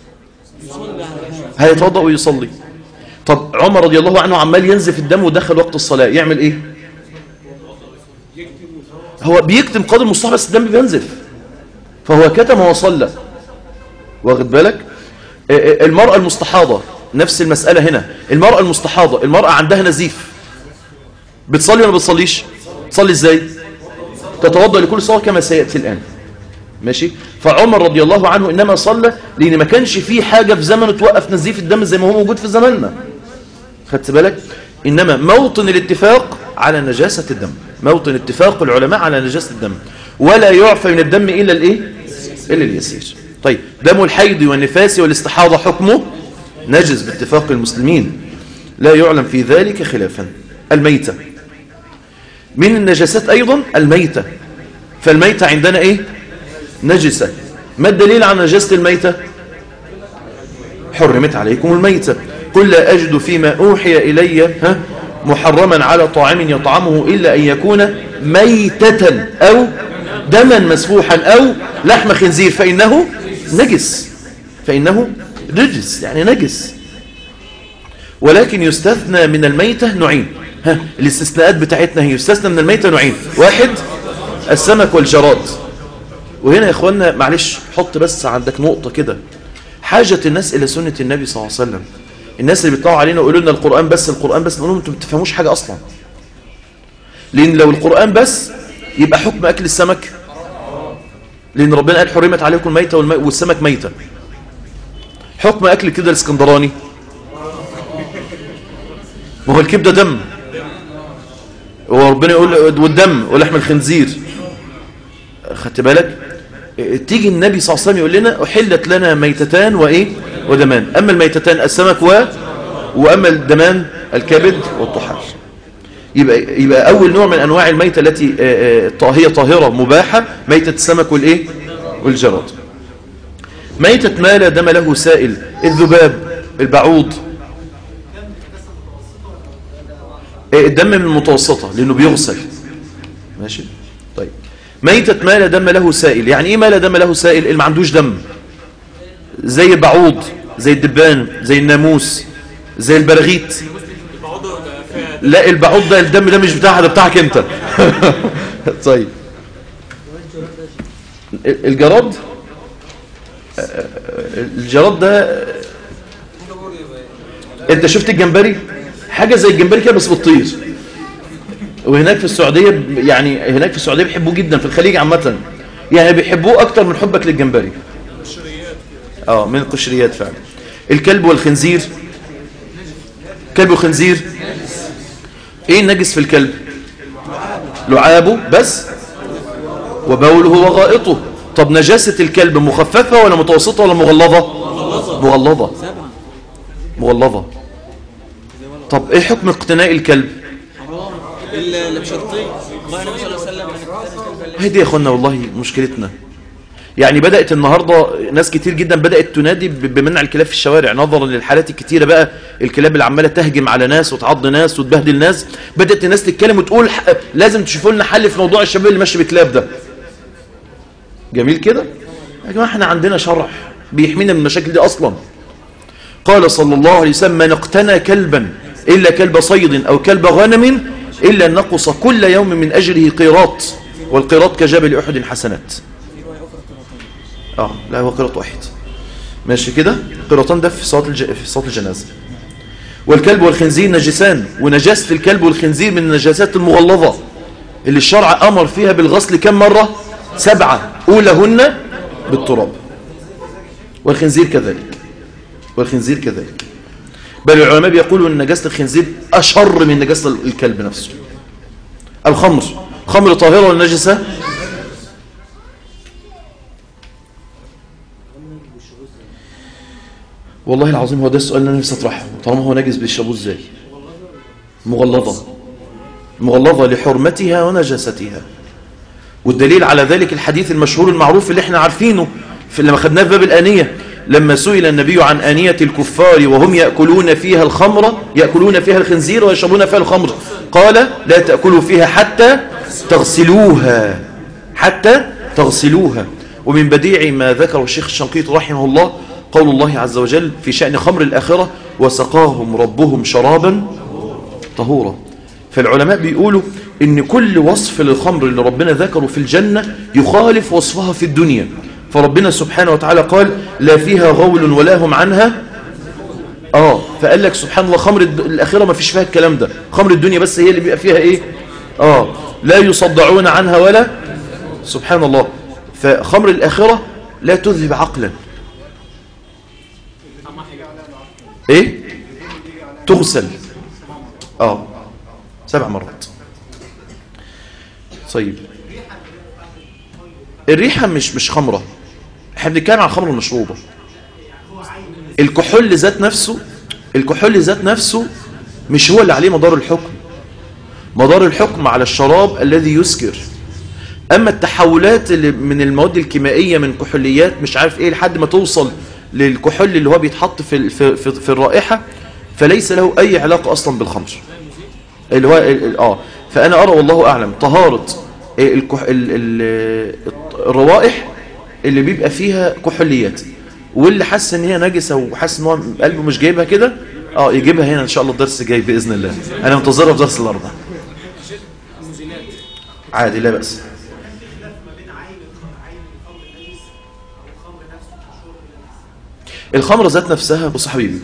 A: هيتوضأ ويصلي طب عمر رضي الله عنه عمال ينزف الدم ودخل وقت الصلاة يعمل إيه هو بيكتم قدر المصطلح بس الدم بينزف فهو كتم وصلى واخد بالك المرأة المستحاضة نفس المسألة هنا المرأة المستحاضة المرأة عندها نزيف بتصلي ولا بتصليش تصلي ازاي تتوضأ لكل صلاة كما سيأتي الآن ماشي فعمر رضي الله عنه إنما صلى لأن ما كانش فيه حاجة في زمنه توقف نزيف الدم زي ما هو موجود في زماننا خدت بالك إنما موطن الاتفاق على نجاسة الدم موطن اتفاق العلماء على نجاسة الدم ولا يعفى من الدم إلا الإيه إلا اليسير طيب دم الحيض والنفاس والاستحاضة حكمه نجس باتفاق المسلمين لا يعلم في ذلك خلافا الميتة من النجاسات أيضا الميتة فالميتة عندنا إيه نجسة ما الدليل على نجاسة الميتة حرمت عليكم الميتة قل لا أجد فيما أوحي إلي ها محرما على طاعم يطعمه إلا أن يكون ميتة أو دما مسفوحا أو لحم خنزير فإنه نجس فإنه رجس يعني نجس ولكن يستثنى من الميتة نوعين ها الاستثناءات بتاعتنا هي يستثنى من الميتة نوعين واحد السمك والجراد وهنا يا اخوانا معلش حط بس عندك نقطة كده حاجة الناس إلى سنة النبي صلى الله عليه وسلم الناس اللي بيطلعوا علينا ويقولوا لنا القرآن بس القرآن بس نقول لهم انتم ما بتفهموش حاجة أصلا لأن لو القرآن بس يبقى حكم أكل السمك لأن ربنا قال حرمت عليكم الميتة والمي... والسمك ميتة حكم أكل كده الاسكندراني ما هو الكبدة دم وربنا يقول والدم ولحم الخنزير خدت بالك تيجي النبي صلى الله عليه وسلم يقول لنا أحلت لنا ميتتان وإيه ودمان أما الميتتان السمك و وأما الدمان الكبد والطحال يبقى, يبقى أول نوع من أنواع الميتة التي هي طاهرة مباحة ميتة السمك والإيه والجراد ميتة ما لا دم له سائل الذباب البعوض الدم من المتوسطة لأنه بيغسل ماشي طيب ميتة ما لا دم له سائل يعني إيه ما لا دم له سائل اللي ما عندوش دم زي البعوض زي الدبان زي الناموس زي البرغيت لا البعوض ده الدم ده مش بتاعها ده بتاعك انت طيب الجراد الجراد ده انت شفت الجمبري حاجة زي الجمبري كده بس بتطير وهناك في السعودية يعني هناك في السعودية بيحبوه جدا في الخليج عامة يعني بيحبوه اكتر من حبك للجمبري اه من القشريات فعلا الكلب والخنزير كلب وخنزير ايه النجس في الكلب لعابه بس وبوله وغائطه طب نجاسة الكلب مخففة ولا متوسطة ولا مغلظة مغلظة مغلظة طب ايه حكم اقتناء الكلب
C: اللي بشرطين الله النبي صلى الله عليه وسلم
A: هي دي يا اخوانا والله مشكلتنا يعني بدأت النهاردة ناس كتير جدا بدأت تنادي ب- بمنع الكلاب في الشوارع نظرا للحالات الكتيرة بقى الكلاب اللي عمالة تهجم على ناس وتعض ناس وتبهدل ناس بدأت الناس تتكلم وتقول ح- لازم تشوفوا لنا حل في موضوع الشباب اللي ماشي بكلاب ده جميل كده يا جماعة احنا عندنا شرع بيحمينا من المشاكل دي أصلا قال صلى الله عليه وسلم من اقتنى كلبا إلا كلب صيد أو كلب غنم إلا نقص كل يوم من أجره قيراط والقيراط كجبل أحد حسنات اه لا هو قيراط واحد ماشي كده قيراطان ده في صلاة الج... في صلاة الجنازة والكلب والخنزير نجسان ونجاسة الكلب والخنزير من النجاسات المغلظة اللي الشرع أمر فيها بالغسل كم مرة سبعة أولهن بالتراب والخنزير كذلك والخنزير كذلك بل العلماء بيقولوا ان نجاسة الخنزير أشر من نجاسة الكلب نفسه الخمر خمر طاهرة ولا نجسة والله العظيم هو ده السؤال اللي انا نفسي اطرحه طالما هو نجس بيشربوه ازاي مغلظة مغلظة لحرمتها ونجاستها والدليل على ذلك الحديث المشهور المعروف اللي احنا عارفينه في لما خدناه في باب الآنية لما سئل النبي عن آنية الكفار وهم يأكلون فيها الخمر يأكلون فيها الخنزير ويشربون فيها الخمر قال لا تأكلوا فيها حتى تغسلوها حتى تغسلوها ومن بديع ما ذكره الشيخ الشنقيط رحمه الله قول الله عز وجل في شأن خمر الآخرة وسقاهم ربهم شرابا طهورا فالعلماء بيقولوا ان كل وصف للخمر اللي ربنا ذكره في الجنة يخالف وصفها في الدنيا فربنا سبحانه وتعالى قال لا فيها غول ولا هم عنها اه فقال لك سبحان الله خمر الد- الآخرة ما فيش فيها الكلام ده خمر الدنيا بس هي اللي بيبقى فيها ايه اه لا يصدعون عنها ولا سبحان الله فخمر الآخرة لا تذهب عقلا ايه تغسل اه سبع مرات طيب الريحة مش مش خمرة احنا بنتكلم عن الخمر المشروبة الكحول ذات نفسه الكحول ذات نفسه مش هو اللي عليه مدار الحكم مدار الحكم على الشراب الذي يسكر اما التحولات اللي من المواد الكيميائيه من كحوليات مش عارف ايه لحد ما توصل للكحول اللي هو بيتحط في ال- في في, في الرائحه فليس له اي علاقه اصلا بالخمر اللي هو ال- ال- اه فانا ارى والله اعلم طهاره الكح... ال... ال... الروائح اللي بيبقى فيها كحوليات واللي حاسس ان هي نجسه وحاسس ان هو قلبه مش جايبها كده اه يجيبها هنا ان شاء الله الدرس الجاي باذن الله انا منتظرها في درس الاربعاء عادي لا باس الخمرة ذات نفسها بص حبيبي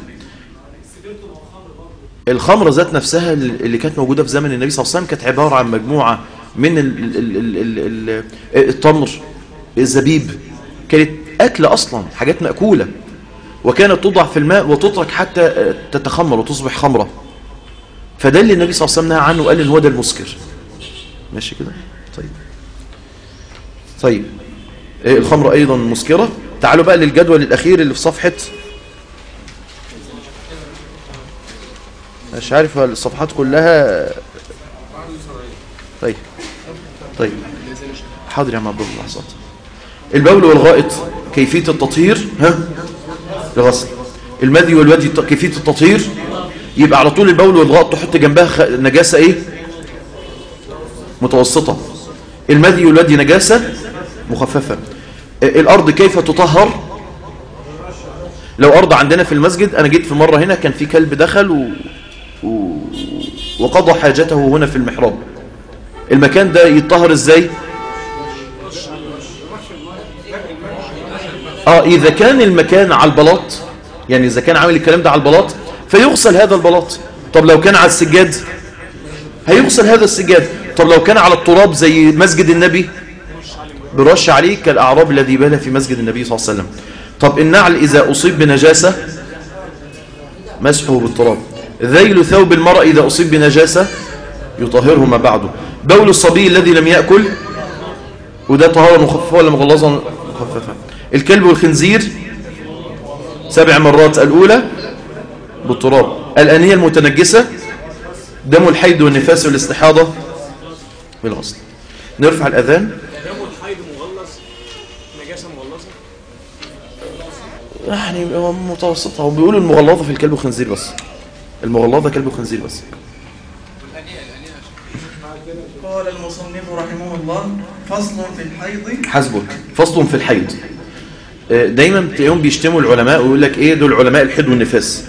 A: الخمرة ذات نفسها اللي كانت موجودة في زمن النبي صلى الله عليه وسلم كانت عبارة عن مجموعة من ال ال ال ال ال التمر الزبيب كانت أكل أصلا حاجات مأكولة وكانت توضع في الماء وتترك حتى تتخمر وتصبح خمرة فده اللي النبي صلى الله عليه وسلم نهى عنه وقال ان هو ده المسكر ماشي كده طيب طيب إيه الخمر أيضا مسكرة تعالوا بقى للجدول الأخير اللي في صفحة مش عارف الصفحات كلها طيب طيب حاضر يا عم عبد الله لحظات البول والغائط كيفية التطهير ها الغسل المذي والودي كيفية التطهير يبقى على طول البول والغائط تحط جنبها خ... نجاسة ايه متوسطة المذي والودي نجاسة مخففة الأرض كيف تطهر لو أرض عندنا في المسجد أنا جيت في مرة هنا كان في كلب دخل و... و... وقضى حاجته هنا في المحراب المكان ده يتطهر ازاي اه اذا كان المكان على البلاط يعني اذا كان عامل الكلام ده على البلاط فيغسل هذا البلاط طب لو كان على السجاد هيغسل هذا السجاد طب لو كان على التراب زي مسجد النبي برش عليه كالأعراب الذي بال في مسجد النبي صلى الله عليه وسلم طب النعل إذا أصيب بنجاسة مسحه بالتراب ذيل ثوب المرأة إذا أصيب بنجاسة يطهره ما بعده بول الصبي الذي لم يأكل وده طهارة مخففة ولا مغلظة مخففة الكلب والخنزير سبع مرات الأولى بالتراب الأنية المتنجسة دم الحيض والنفاس والاستحاضة بالغسل نرفع الأذان
B: دم الحيض مغلظ نجاسه مغلظه
A: يعني هو متوسطة هو بيقولوا المغلظة في الكلب وخنزير بس المغلظة كلب وخنزير بس
C: قال المصنف رحمه الله فصل في الحيض
A: حسبك فصل في الحيض آه، دايما تلاقيهم بيشتموا العلماء ويقول لك ايه دول علماء الحيض والنفاس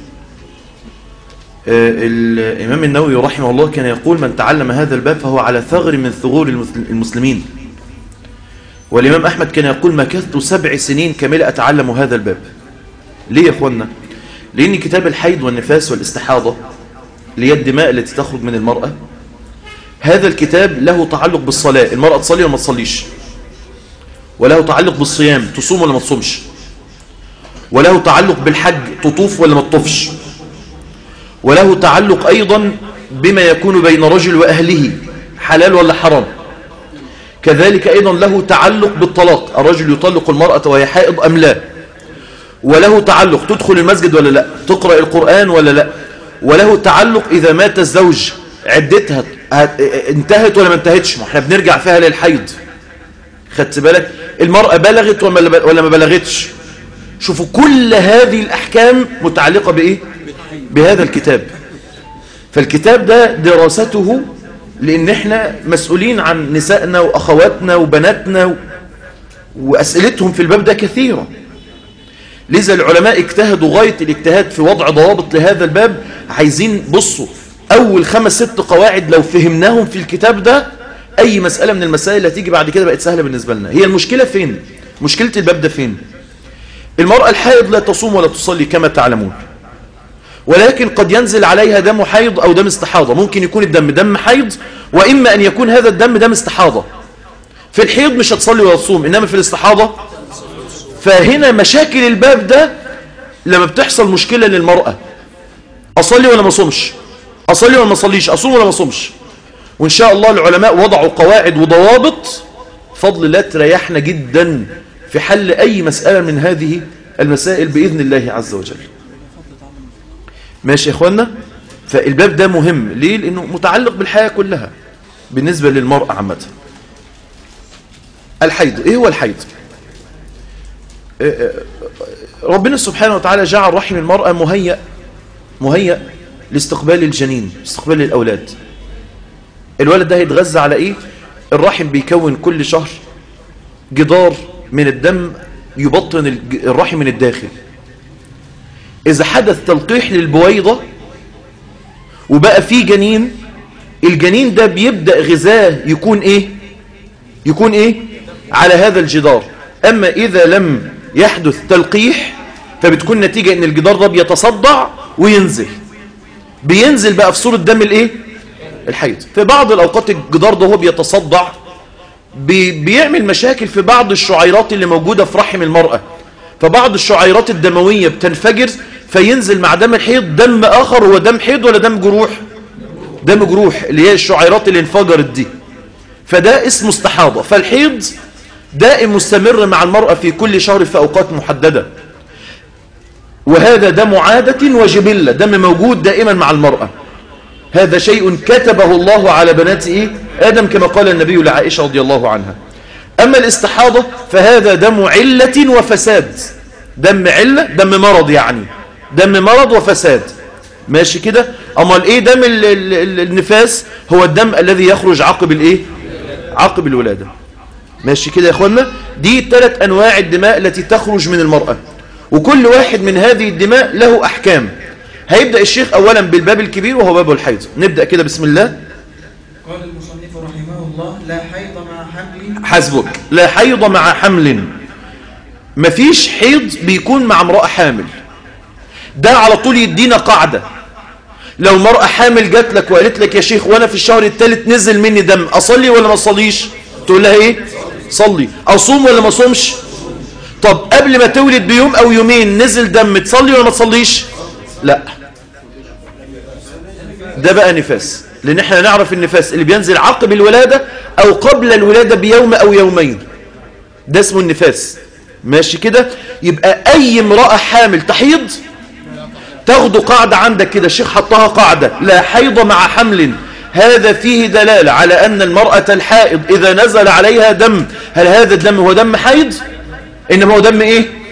A: آه، الامام النووي رحمه الله كان يقول من تعلم هذا الباب فهو على ثغر من ثغور المسل- المسلمين والامام احمد كان يقول مكثت سبع سنين كامله اتعلم هذا الباب ليه يا اخوانا لان كتاب الحيض والنفاس والاستحاضه اللي هي الدماء التي تخرج من المراه هذا الكتاب له تعلق بالصلاه المراه تصلي ولا ما تصليش وله تعلق بالصيام تصوم ولا ما تصومش وله تعلق بالحج تطوف ولا ما تطوفش وله تعلق أيضا بما يكون بين رجل وأهله حلال ولا حرام كذلك أيضا له تعلق بالطلاق الرجل يطلق المرأة وهي حائض أم لا وله تعلق تدخل المسجد ولا لا تقرأ القرآن ولا لا وله تعلق إذا مات الزوج عدتها هت- انتهت ولا ما انتهتش ما احنا بنرجع فيها للحيض خدت بالك المرأة بلغت ولا ولا ما بلغتش شوفوا كل هذه الأحكام متعلقة بإيه بهذا الكتاب فالكتاب ده دراسته لأن احنا مسؤولين عن نسائنا وأخواتنا وبناتنا و... وأسئلتهم في الباب ده كثيرة لذا العلماء اجتهدوا غاية الاجتهاد في وضع ضوابط لهذا الباب عايزين بصوا أول خمس ست قواعد لو فهمناهم في الكتاب ده أي مسألة من المسائل اللي هتيجي بعد كده بقت سهلة بالنسبة لنا هي المشكلة فين؟ مشكلة الباب ده فين؟ المرأة الحائض لا تصوم ولا تصلي كما تعلمون ولكن قد ينزل عليها دم حيض أو دم استحاضة ممكن يكون الدم دم حيض وإما أن يكون هذا الدم دم استحاضة في الحيض مش هتصلي ولا تصوم إنما في الاستحاضة فهنا مشاكل الباب ده لما بتحصل مشكلة للمرأة أصلي ولا ما صومش أصلي ولا ما صليش أصوم ولا ما صومش وإن شاء الله العلماء وضعوا قواعد وضوابط فضل الله تريحنا جدا في حل أي مسألة من هذه المسائل بإذن الله عز وجل ماشي يا إخوانا فالباب ده مهم ليه لأنه متعلق بالحياة كلها بالنسبة للمرأة عامة الحيض إيه هو الحيض ربنا سبحانه وتعالى جعل رحم المرأة مهيأ مهيأ لاستقبال الجنين استقبال الأولاد الولد ده هيتغذى على إيه الرحم بيكون كل شهر جدار من الدم يبطن الج- الرحم من الداخل إذا حدث تلقيح للبويضة وبقى فيه جنين الجنين ده بيبدأ غذاه يكون إيه يكون إيه على هذا الجدار أما إذا لم يحدث تلقيح فبتكون نتيجة إن الجدار ده بيتصدع وينزل بينزل بقى في صورة دم الإيه الحيض في بعض الأوقات الجدار ده هو بيتصدع بي بيعمل مشاكل في بعض الشعيرات اللي موجودة في رحم المرأة فبعض الشعيرات الدموية بتنفجر فينزل مع دم الحيض دم آخر هو دم حيض ولا دم جروح دم جروح اللي هي الشعيرات اللي انفجرت دي فده اسمه استحاضة فالحيض دائم مستمر مع المرأة في كل شهر في أوقات محددة وهذا دم عادة وجبلة دم موجود دائما مع المرأة هذا شيء كتبه الله على بنات إيه؟ آدم كما قال النبي لعائشة رضي الله عنها أما الاستحاضة فهذا دم علة وفساد دم علة دم مرض يعني دم مرض وفساد ماشي كده أما إيه دم ال- ال- ال- النفاس هو الدم الذي يخرج عقب الإيه عقب الولادة ماشي كده يا اخوانا دي ثلاث انواع الدماء التي تخرج من المرأة وكل واحد من هذه الدماء له احكام هيبدأ الشيخ اولا بالباب الكبير وهو باب الحيض نبدأ كده بسم الله
C: قال المصنف رحمه الله لا حيض مع حمل
A: حسبك لا حيض مع حمل مفيش حيض بيكون مع امرأة حامل ده على طول يدينا قاعدة لو مرأة حامل جات لك وقالت لك يا شيخ وانا في الشهر الثالث نزل مني دم اصلي ولا ما اصليش تقول لها ايه صلي اصوم ولا ما اصومش طب قبل ما تولد بيوم او يومين نزل دم تصلي ولا ما تصليش لا ده بقى نفاس لان احنا نعرف النفاس اللي بينزل عقب الولادة او قبل الولادة بيوم او يومين ده اسمه النفاس ماشي كده يبقى اي امرأة حامل تحيض تاخدوا قاعدة عندك كده الشيخ حطها قاعدة لا حيض مع حمل هذا فيه دلالة على أن المرأة الحائض إذا نزل عليها دم هل هذا الدم هو دم حيض إنما هو دم إيه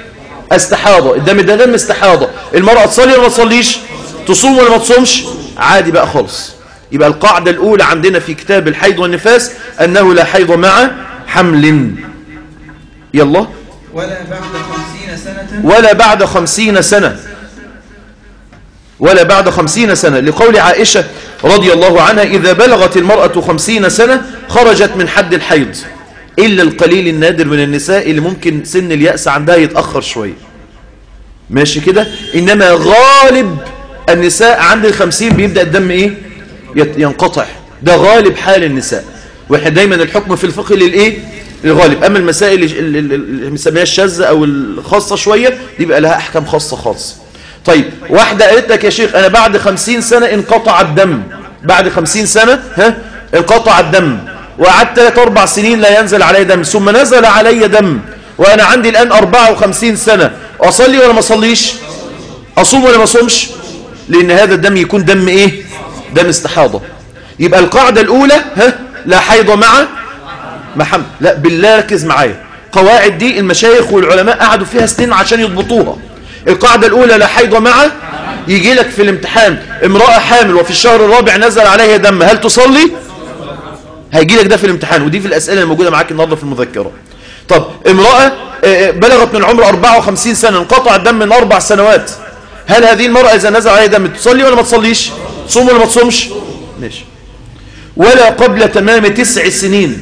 A: استحاضة الدم ده دم استحاضة المرأة تصلي ولا ما تصليش تصوم ولا ما تصومش عادي بقى خالص يبقى القاعدة الأولى عندنا في كتاب الحيض والنفاس أنه لا حيض مع حمل يلا
C: ولا بعد خمسين سنة
A: ولا بعد خمسين سنة ولا بعد خمسين سنة لقول عائشة رضي الله عنها إذا بلغت المرأة خمسين سنة خرجت من حد الحيض إلا القليل النادر من النساء اللي ممكن سن اليأس عندها يتأخر شوية ماشي كده إنما غالب النساء عند الخمسين بيبدأ الدم إيه يت- ينقطع ده غالب حال النساء واحنا دايما الحكم في الفقه للإيه الغالب أما المسائل اللي- اللي اللي بنسميها الشاذة أو الخاصة شوية دي بقى لها أحكام خاصة خالص طيب واحدة قالت لك يا شيخ أنا بعد خمسين سنة انقطع الدم بعد خمسين سنة ها انقطع الدم وقعدت ثلاث أربع سنين لا ينزل علي دم ثم نزل علي دم وأنا عندي الآن أربعة وخمسين سنة أصلي ولا ما أصليش أصوم ولا ما أصومش لأن هذا الدم يكون دم إيه دم استحاضة يبقى القاعدة الأولى ها لا حيض مع محمد لا بالله ركز معايا قواعد دي المشايخ والعلماء قعدوا فيها سنين عشان يضبطوها القاعدة الأولى لا حيض مع يجي لك في الامتحان امرأة حامل وفي الشهر الرابع نزل عليها دم هل تصلي هيجي لك ده في الامتحان ودي في الأسئلة اللي موجودة معاك النهارده في المذكرة طب امرأة آه، بلغت من العمر 54 سنة انقطع الدم من أربع سنوات هل هذه المرأة إذا نزل عليها دم تصلي ولا ما تصليش تصوم ولا ما تصومش ماشي ولا قبل تمام تسع سنين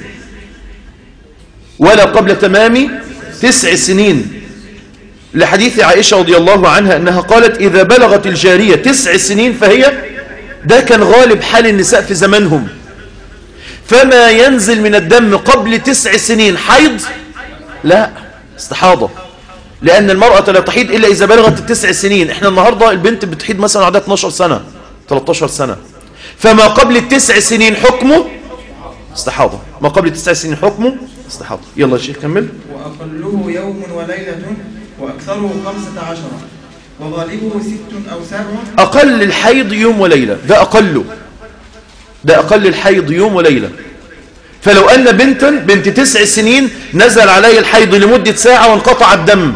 A: ولا قبل تمام تسع سنين لحديث عائشة رضي الله عنها أنها قالت إذا بلغت الجارية تسع سنين فهي ده كان غالب حال النساء في زمانهم فما ينزل من الدم قبل تسع سنين حيض لا استحاضة لأن المرأة لا تحيض إلا إذا بلغت التسع سنين إحنا النهاردة البنت بتحيض مثلا عندها 12 سنة 13 سنة فما قبل التسع سنين حكمه استحاضة ما قبل التسع سنين حكمه استحاضة يلا يا شيخ كمل
C: وأقله يوم وليلة وأكثره خمسة عشر وغالبه ست أو سبع
A: أقل الحيض يوم وليلة ده أقله ده أقل الحيض يوم وليلة فلو أن بنتا بنت تسع سنين نزل عليه الحيض لمدة ساعة وانقطع الدم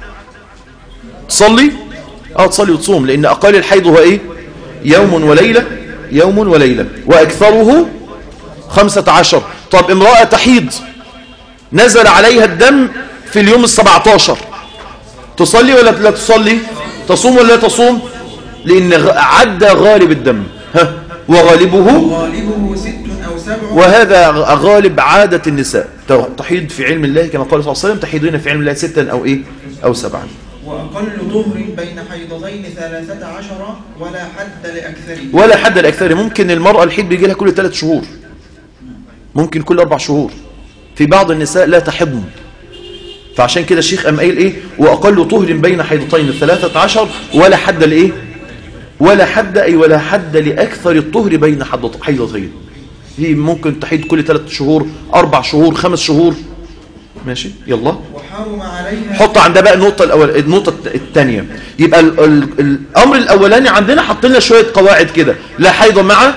A: تصلي اه تصلي وتصوم لأن أقل الحيض هو إيه يوم وليلة يوم وليلة وأكثره خمسة عشر طب امرأة تحيض نزل عليها الدم في اليوم السبعتاشر تصلي ولا لا تصلي تصوم ولا لا تصوم لأن غ- عدى غالب الدم ها وغالبه
C: وغالبه ست أو سبع
A: وهذا غ- غالب عادة النساء ت- تحيض في علم الله كما قال صلى الله عليه وسلم تحيضين في علم الله ستا أو إيه أو سبعا
C: وأقل طهر بين حيضتين ثلاثة عشر ولا حد لأكثره
A: ولا حد الأكثر ممكن المرأة الحيض بيجي لها كل ثلاث شهور ممكن كل أربع شهور في بعض النساء لا تحضن فعشان كده الشيخ قام قايل إيه وأقل طهر بين حيضتين ثلاثة عشر ولا حد لإيه ولا حد أي ولا حد لأكثر الطهر بين حض- حيضتين هي ممكن تحيض كل ثلاث شهور أربع شهور خمس شهور ماشي يلا
C: وحرم عليها
A: حط عندها بقى النقطة الأول النقطة الثانية يبقى ال ال الأمر الأولاني عندنا حاطين لنا شوية قواعد كده لا حيض مع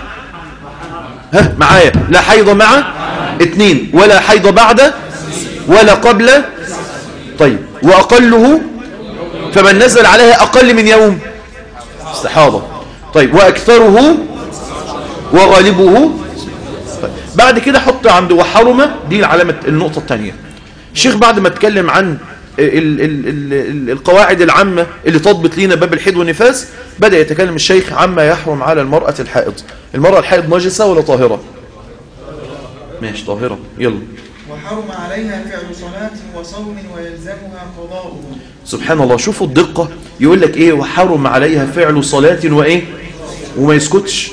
A: ها معايا لا حيض مع اثنين ولا حيض بعد ولا قبل طيب وأقله فمن نزل عليها أقل من يوم استحاضة طيب وأكثره وغالبه طيب. بعد كده حط عنده وحرم دي العلامة النقطة الثانية الشيخ بعد ما اتكلم عن ال ال ال ال القواعد العامة اللي تضبط لينا باب الحيض والنفاس بدأ يتكلم الشيخ عما يحرم على المرأة الحائض المرأة الحائض نجسة ولا طاهرة ماشي طاهرة يلا
C: وحرم عليها فعل صلاة وصوم ويلزمها قضاؤه
A: سبحان الله شوفوا الدقة يقول لك ايه وحرم عليها فعل صلاة وايه وما يسكتش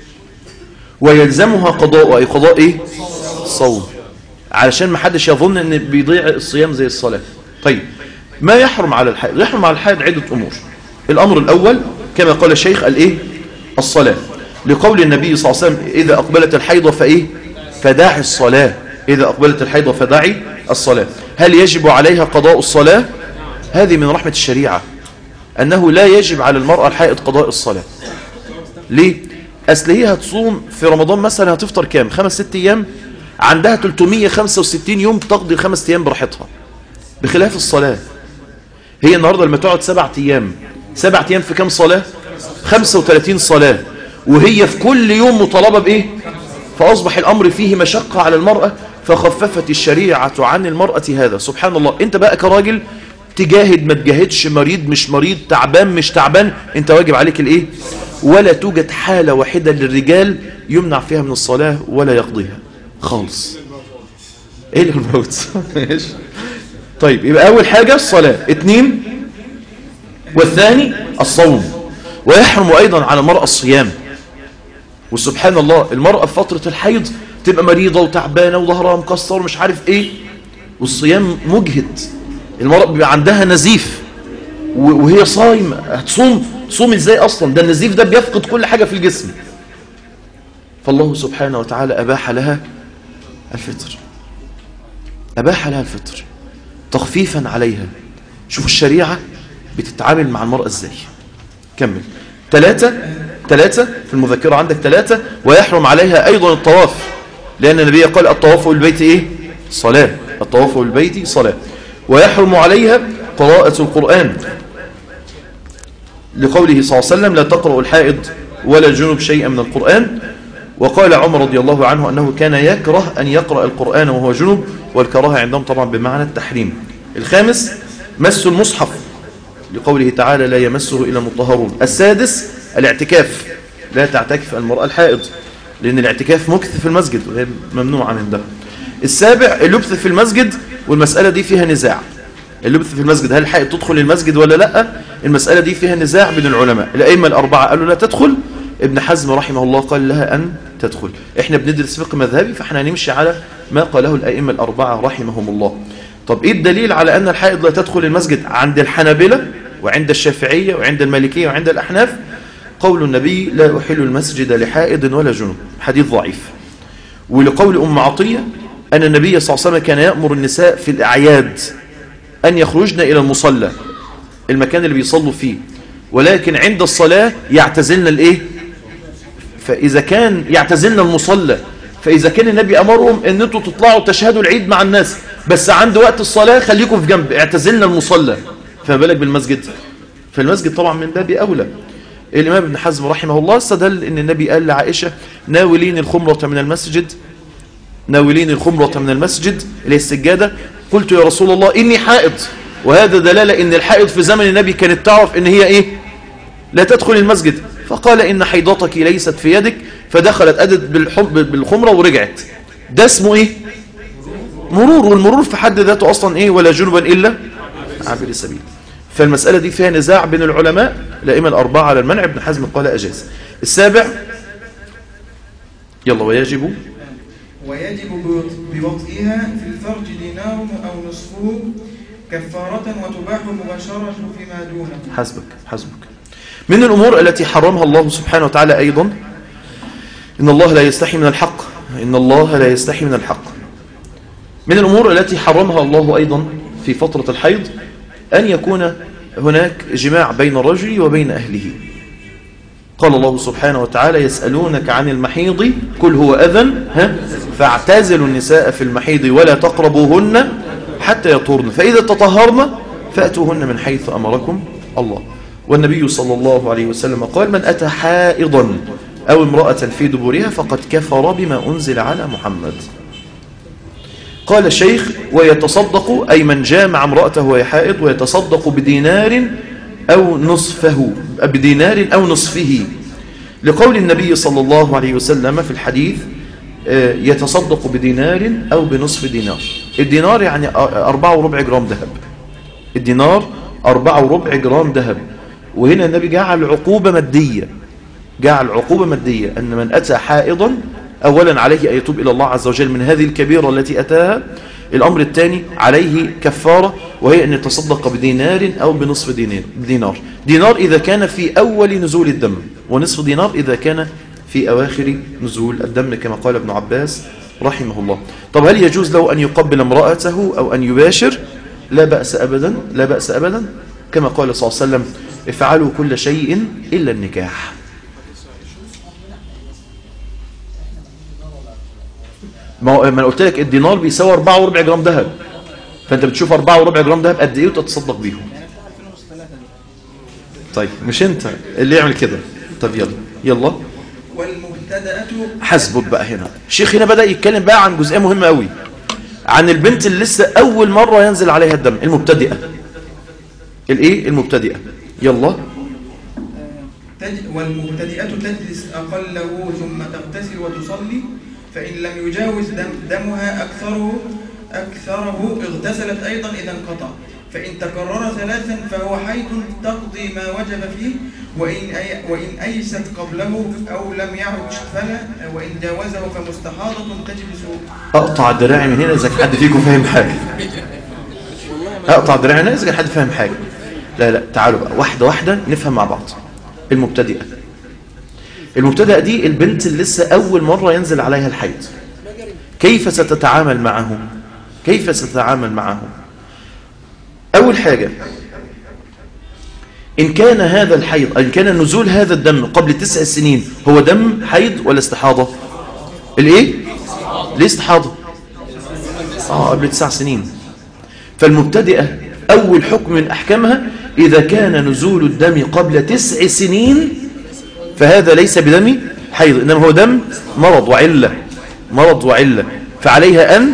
A: ويلزمها قضاء اي قضاء ايه صوم علشان ما حدش يظن ان بيضيع الصيام زي الصلاة طيب ما يحرم على الحائض يحرم على الحائض عدة امور الامر الاول كما قال الشيخ الايه الصلاة لقول النبي صلى الله عليه وسلم اذا اقبلت الحيض فايه فداعي الصلاة اذا اقبلت الحيض فداعي الصلاة هل يجب عليها قضاء الصلاة هذه من رحمة الشريعة أنه لا يجب على المرأة الحائض قضاء الصلاة ليه؟ أصل هي هتصوم في رمضان مثلا هتفطر كام؟ خمس ست أيام عندها 365 يوم تقضي الخمس أيام براحتها بخلاف الصلاة هي النهاردة لما تقعد سبعة أيام سبعة أيام في كم صلاة 35 صلاة وهي في كل يوم مطالبة بإيه فأصبح الأمر فيه مشقة على المرأة فخففت الشريعة عن المرأة هذا سبحان الله انت بقى كراجل تجاهد ما تجاهدش مريض مش مريض تعبان مش تعبان انت واجب عليك الايه ولا توجد حالة واحدة للرجال يمنع فيها من الصلاة ولا يقضيها خالص ايه الموت ماشي طيب يبقى اول حاجة الصلاة اتنين والثاني الصوم ويحرم ايضا على المرأة الصيام وسبحان الله المرأة في فترة الحيض تبقى مريضة وتعبانة وظهرها مكسر ومش عارف ايه والصيام مجهد المرأة بيبقى عندها نزيف وهي صايمة هتصوم تصوم ازاي اصلا ده النزيف ده بيفقد كل حاجة في الجسم فالله سبحانه وتعالى أباح لها الفطر أباح لها الفطر تخفيفا عليها شوف الشريعة بتتعامل مع المرأة ازاي كمل ثلاثة ثلاثة في المذكرة عندك ثلاثة ويحرم عليها أيضا الطواف لأن النبي قال الطواف بالبيت إيه صلاة الطواف بالبيت صلاة ويحرم عليها قراءة القرآن لقوله صلى الله عليه وسلم لا تقرأ الحائض ولا الجنوب شيئا من القرآن وقال عمر رضي الله عنه أنه كان يكره أن يقرأ القرآن وهو جنوب والكراهة عندهم طبعا بمعنى التحريم الخامس مس المصحف لقوله تعالى لا يمسه إلا المطهرون السادس الاعتكاف لا تعتكف المرأة الحائض لأن الاعتكاف مكث في المسجد وهي ممنوع عن ده السابع اللبث في المسجد والمسألة دي فيها نزاع اللبث في المسجد هل الحائض تدخل المسجد ولا لا المسألة دي فيها نزاع بين العلماء الأئمة الأربعة قالوا لا تدخل ابن حزم رحمه الله قال لها أن تدخل احنا بندرس فقه مذهبي فاحنا هنمشي على ما قاله الأئمة الأربعة رحمهم الله طب ايه الدليل على أن الحائض لا تدخل المسجد عند الحنابلة وعند الشافعية وعند المالكية وعند الأحناف قول النبي لا أحل المسجد لحائض ولا جنوب حديث ضعيف ولقول أم عطية أن النبي صلى الله عليه وسلم كان يأمر النساء في الأعياد أن يخرجن إلى المصلى المكان اللي بيصلوا فيه ولكن عند الصلاة يعتزلن الإيه فإذا كان يعتزلن المصلى فإذا كان النبي أمرهم أن أنتوا تطلعوا تشهدوا العيد مع الناس بس عند وقت الصلاة خليكم في جنب اعتزلنا المصلى فما بالك بالمسجد فالمسجد طبعا من باب أولى الإمام ابن حزم رحمه الله استدل أن النبي قال لعائشة ناولين الخمرة من المسجد ناولين الخمرة من المسجد اللي هي السجادة قلت يا رسول الله إني حائض وهذا دلالة أن الحائض في زمن النبي كانت تعرف أن هي إيه لا تدخل المسجد فقال إن حيضتك ليست في يدك فدخلت أدت بالخمرة ورجعت ده اسمه إيه مرور والمرور في حد ذاته أصلا إيه ولا جنبا إلا عابر السبيل فالمسألة دي فيها نزاع بين العلماء الأئمة الأربعة على المنع ابن حزم قال أجاز السابع يلا ويجب
C: ويجب بوطئها في الفرج دينار أو نصفه كفارة وتباح مباشرة فيما دونه
A: حسبك حسبك من الأمور التي حرمها الله سبحانه وتعالى أيضا إن الله لا يستحي من الحق إن الله لا يستحي من الحق من الأمور التي حرمها الله أيضا في فترة الحيض أن يكون هناك جماع بين الرجل وبين أهله قال الله سبحانه وتعالى يسألونك عن المحيض كل هو أذن ها فاعتزلوا النساء في المحيض ولا تقربوهن حتى يطهرن فإذا تطهرن فأتوهن من حيث أمركم الله والنبي صلى الله عليه وسلم قال من أتى حائضا أو امرأة في دبورها فقد كفر بما أنزل على محمد قال الشيخ ويتصدق أي من جامع امرأته وهي حائض ويتصدق بدينار أو نصفه بدينار أو نصفه لقول النبي صلى الله عليه وسلم في الحديث يتصدق بدينار أو بنصف دينار الدينار يعني أربعة وربع جرام ذهب الدينار أربعة وربع جرام ذهب وهنا النبي جعل عقوبة مادية جعل عقوبة مادية أن من أتى حائضا أولا عليه أن يتوب إلى الله عز وجل من هذه الكبيرة التي أتاها الأمر الثاني عليه كفارة وهي أن يتصدق بدينار أو بنصف دينار دينار دينار إذا كان في أول نزول الدم ونصف دينار إذا كان في أواخر نزول الدم كما قال ابن عباس رحمه الله طب هل يجوز له أن يقبل امرأته أو أن يباشر لا بأس أبدا لا بأس أبدا كما قال صلى الله عليه وسلم افعلوا كل شيء إلا النكاح ما انا قلت لك الدينار بيساوي 4 وربع جرام ذهب فانت بتشوف 4 وربع جرام ذهب قد ايه وتتصدق بيهم طيب مش انت اللي يعمل كده طب يلا يلا
C: والمبتدأة
A: حسبك بقى هنا الشيخ هنا بدأ يتكلم بقى عن جزئية مهمة قوي عن البنت اللي لسه أول مرة ينزل عليها الدم المبتدئة الايه المبتدئة يلا
C: تج- والمبتدئة تجلس أقله ثم تغتسل وتصلي فإن لم يجاوز دم دمها أكثره أكثره اغتسلت أيضا إذا انقطع فإن تكرر ثلاثا فهو حيض تقضي ما وجب فيه وإن, أي وإن أيست قبله أو لم يعد فلا وإن جاوزه فمستحاضة تجلس
A: اقطع دراعي من هنا اذا كان حد فيكم فاهم حاجه اقطع دراعي من هنا اذا كان حد فاهم حاجه لا لا تعالوا بقى واحده واحده نفهم مع بعض المبتدئه المبتدئه دي البنت اللي لسه اول مره ينزل عليها الحيض كيف ستتعامل معه كيف ستتعامل معه اول حاجه إن كان هذا الحيض إن كان نزول هذا الدم قبل تسع سنين هو دم حيض ولا استحاضة الإيه؟ ليه استحاضة؟ آه قبل تسع سنين فالمبتدئة أول حكم من أحكامها إذا كان نزول الدم قبل تسع سنين فهذا ليس بدم حيض إنما هو دم مرض وعلة مرض وعلة فعليها أن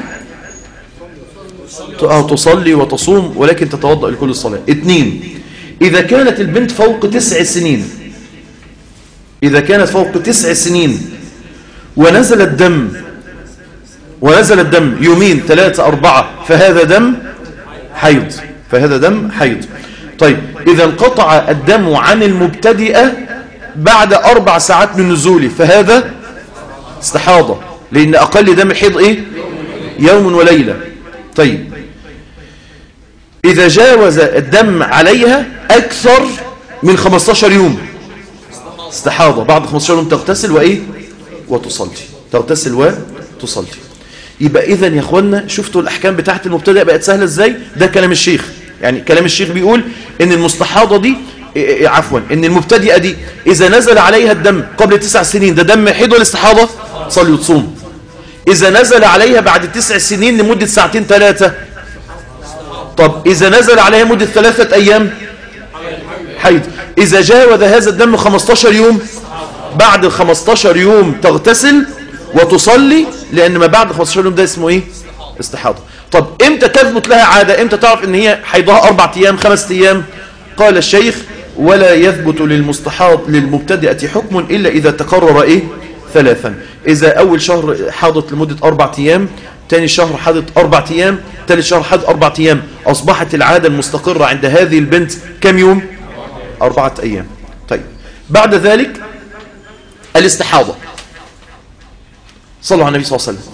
A: ت- تصلي وتصوم ولكن تتوضأ لكل الصلاة اثنين إذا كانت البنت فوق تسع سنين إذا كانت فوق تسع سنين ونزل الدم ونزل الدم يومين ثلاثة أربعة فهذا دم حيض فهذا دم حيض طيب إذا انقطع الدم عن المبتدئة بعد أربع ساعات من نزوله فهذا استحاضة لأن أقل دم الحيض إيه يوم وليلة طيب إذا جاوز الدم عليها أكثر من 15 يوم استحاضة بعد 15 يوم تغتسل وإيه وتصلي تغتسل وتصلي يبقى إذا يا أخوانا شفتوا الأحكام بتاعت المبتدأ بقت سهلة إزاي ده كلام الشيخ يعني كلام الشيخ بيقول إن المستحاضة دي إيه إيه عفوا إن المبتدئة دي إذا نزل عليها الدم قبل تسع سنين ده دم حيض ولا استحاضة تصلي وتصوم إذا نزل عليها بعد تسع سنين لمدة ساعتين ثلاثة طب إذا نزل عليها مدة ثلاثة أيام حيض إذا جاوز هذا الدم 15 يوم بعد ال 15 يوم تغتسل وتصلي لأن ما بعد 15 يوم ده اسمه إيه استحاضة طب إمتى تثبت لها عادة إمتى تعرف إن هي حيضها أربع أيام خمس أيام قال الشيخ ولا يثبت للمستحاض للمبتدئة حكم إلا إذا تقرر إيه ثلاثا إذا أول شهر حاضت لمدة أربع أيام تاني شهر حاضت أربع أيام تالت شهر حاضت أربع أيام أصبحت العادة المستقرة عند هذه البنت كم يوم أربعة أيام طيب بعد ذلك الاستحاضة صلوا على النبي صلى الله عليه وسلم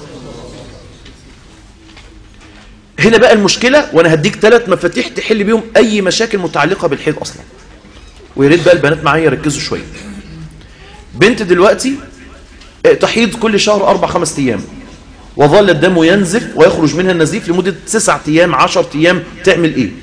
A: هنا بقى المشكلة وأنا هديك ثلاث مفاتيح تحل بيهم أي مشاكل متعلقة بالحيض أصلا ويا ريت بقى البنات معايا يركزوا شوية بنت دلوقتي تحيض كل شهر أربع خمس أيام وظل الدم ينزف ويخرج منها النزيف لمدة تسعة أيام عشر أيام تعمل إيه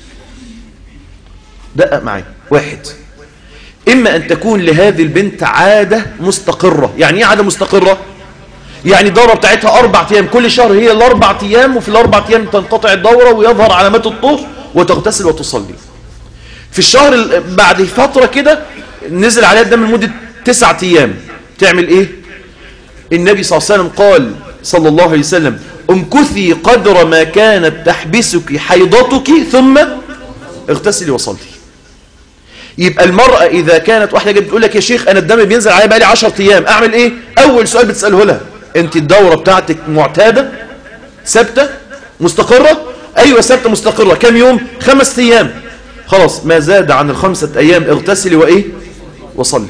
A: دقق معايا واحد إما أن تكون لهذه البنت عادة مستقرة يعني إيه عادة مستقرة يعني الدورة بتاعتها أربع أيام كل شهر هي الأربع أيام وفي الأربع أيام تنقطع الدورة ويظهر علامات الطهر وتغتسل وتصلي في الشهر ال- بعد فترة كده نزل عليها الدم لمدة تسعة أيام تعمل إيه النبي صلى الله عليه وسلم قال صلى الله عليه وسلم امكثي قدر ما كانت تحبسك حيضتك ثم اغتسلي وصلي يبقى المرأة إذا كانت واحدة جايه بتقول لك يا شيخ أنا الدم بينزل عليا بقالي 10 أيام أعمل إيه؟ أول سؤال بتسأله لها أنت الدورة بتاعتك معتادة ثابتة مستقرة أيوة ثابتة مستقرة كم يوم؟ خمس أيام خلاص ما زاد عن الخمسة أيام اغتسلي وإيه؟ وصلي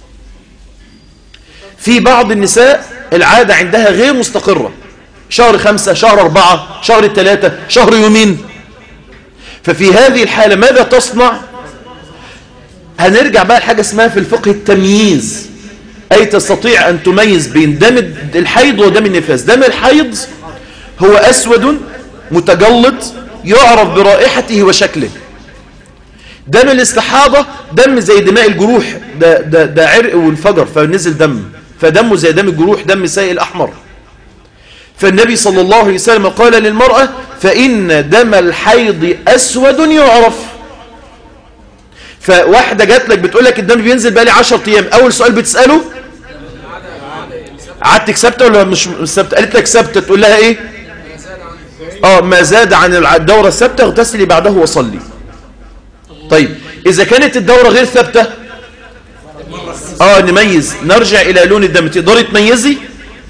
A: في بعض النساء العادة عندها غير مستقرة شهر خمسة شهر أربعة شهر ثلاثة شهر يومين ففي هذه الحالة ماذا تصنع هنرجع بقى لحاجة اسمها في الفقه التمييز أي تستطيع أن تميز بين دم الحيض ودم النفاس دم الحيض هو أسود متجلط يعرف برائحته وشكله دم الاستحاضة دم زي دماء الجروح ده, ده, ده عرق والفجر فنزل دم فدمه زي دم الجروح دم سائل أحمر فالنبي صلى الله عليه وسلم قال للمرأة فإن دم الحيض أسود يعرف فواحدة جات لك بتقول لك الدم بينزل بقالي 10 ايام اول سؤال بتسأله عادتك ثابته ولا مش مش ثابته قالت لك ثابته تقول لها ايه اه ما زاد عن الع- الدورة الثابتة اغتسلي بعده وصلي طيب اذا كانت الدورة غير ثابتة اه نميز نرجع الى لون الدم تقدري تميزي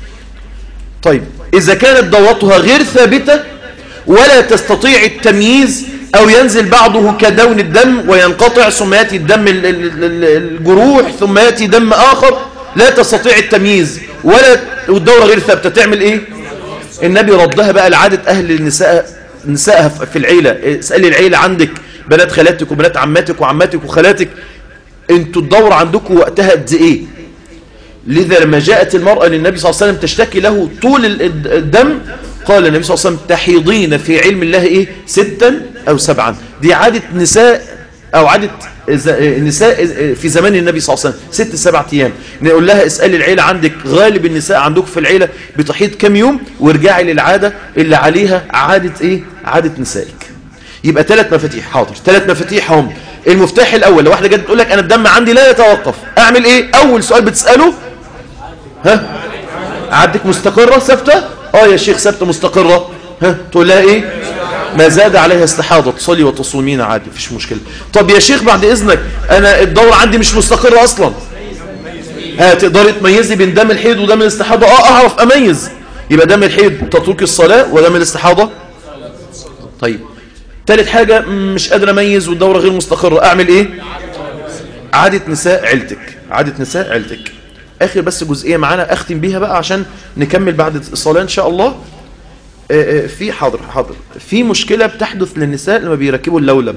A: طيب اذا كانت دورتها غير ثابتة ولا تستطيع التمييز او ينزل بعضه كدون الدم وينقطع ثم ياتي الدم ال- ال- ال- الجروح ثم ياتي دم اخر لا تستطيع التمييز ولا والدورة غير ثابتة تعمل ايه النبي ردها بقى لعادة اهل النساء نسائها في العيلة اسألي العيلة عندك بنات خالاتك وبنات عماتك وعماتك وخالاتك انتوا الدورة عندكم وقتها قد ايه لذا لما جاءت المرأة للنبي صلى الله عليه وسلم تشتكي له طول ال- الد- الدم قال النبي صلى الله عليه وسلم تحيضين في علم الله ايه ستا او سبعا دي عادة نساء او عادة ز- نساء في زمان النبي صلى الله عليه وسلم ست سبعة ايام نقول لها اسألي العيلة عندك غالب النساء عندك في العيلة بتحيض كم يوم وارجعي للعادة اللي عليها عادة ايه عادة نسائك يبقى ثلاث مفاتيح حاضر ثلاث مفاتيح هم المفتاح الاول لو واحده جت تقول لك انا الدم عندي لا يتوقف اعمل ايه اول سؤال بتساله ها عادتك مستقره ثابته اه يا شيخ ثابته مستقره ها تقول لها ايه ما زاد عليها استحاضه تصلي وتصومين عادي مفيش مشكله طب يا شيخ بعد اذنك انا الدوره عندي مش مستقره اصلا ها تقدري تميزي بين دم الحيض ودم الاستحاضه اه اعرف اميز يبقى دم الحيض تترك الصلاه ودم الاستحاضه طيب ثالث حاجة م- مش قادر اميز والدورة غير مستقرة اعمل ايه عادة نساء عيلتك عادة نساء عيلتك اخر بس جزئية معانا اختم بيها بقى عشان نكمل بعد الصلاة ان شاء الله آه، آه، في حاضر حاضر في مشكلة بتحدث للنساء لما بيركبوا اللولب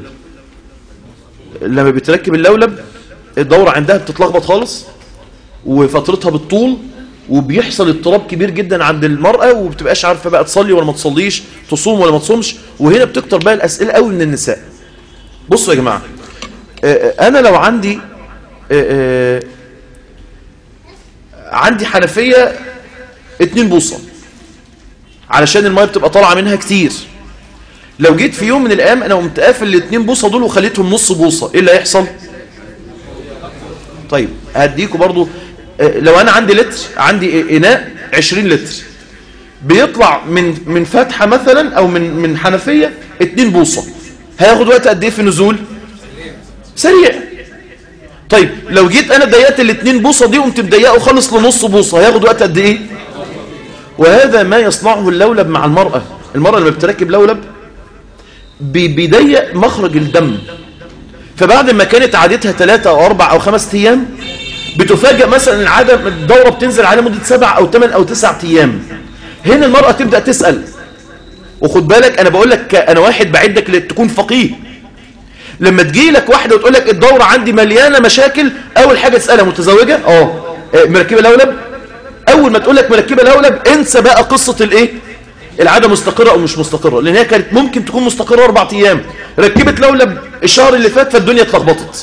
A: لما بتركب اللولب الدورة عندها بتتلخبط خالص وفترتها بالطول وبيحصل اضطراب كبير جدا عند المرأة وبتبقاش عارفة بقى تصلي ولا ما تصليش تصوم ولا ما تصومش وهنا بتكتر بقى الأسئلة قوي من النساء بصوا يا جماعة آه، آه، أنا لو عندي آه، آه، عندي حنفية اتنين بوصة علشان المية بتبقى طالعة منها كتير لو جيت في يوم من الأيام أنا قمت قافل الاتنين بوصة دول وخليتهم نص بوصة إيه اللي هيحصل؟ طيب هديكوا برضو آه، لو انا عندي لتر عندي اناء 20 لتر بيطلع من من فتحه مثلا او من من حنفيه 2 بوصه هياخد وقت قد ايه في النزول سريع طيب لو جيت انا ضيقت الاثنين بوصه دي قمت مضيقه خالص لنص بوصه هياخد وقت قد ايه وهذا ما يصنعه اللولب مع المراه المراه لما بتركب لولب بي- بيضيق مخرج الدم فبعد ما كانت عادتها ثلاثة أو أربع أو خمس أيام بتفاجأ مثلا العادة الدورة بتنزل على مدة سبع أو ثمان أو تسع أيام هنا المرأة تبدأ تسأل وخد بالك أنا بقول لك أنا واحد بعدك لتكون فقيه لما تجي لك واحدة وتقول لك الدورة عندي مليانة مشاكل أول حاجة تسألها متزوجة اه آه، مركبة لولب أول ما تقول لك مركبة لولب انسى بقى قصة الإيه العادة مستقرة أو مش مستقرة لأن هي كانت ممكن تكون مستقرة أربع أيام ركبت لولب الشهر اللي فات فالدنيا اتلخبطت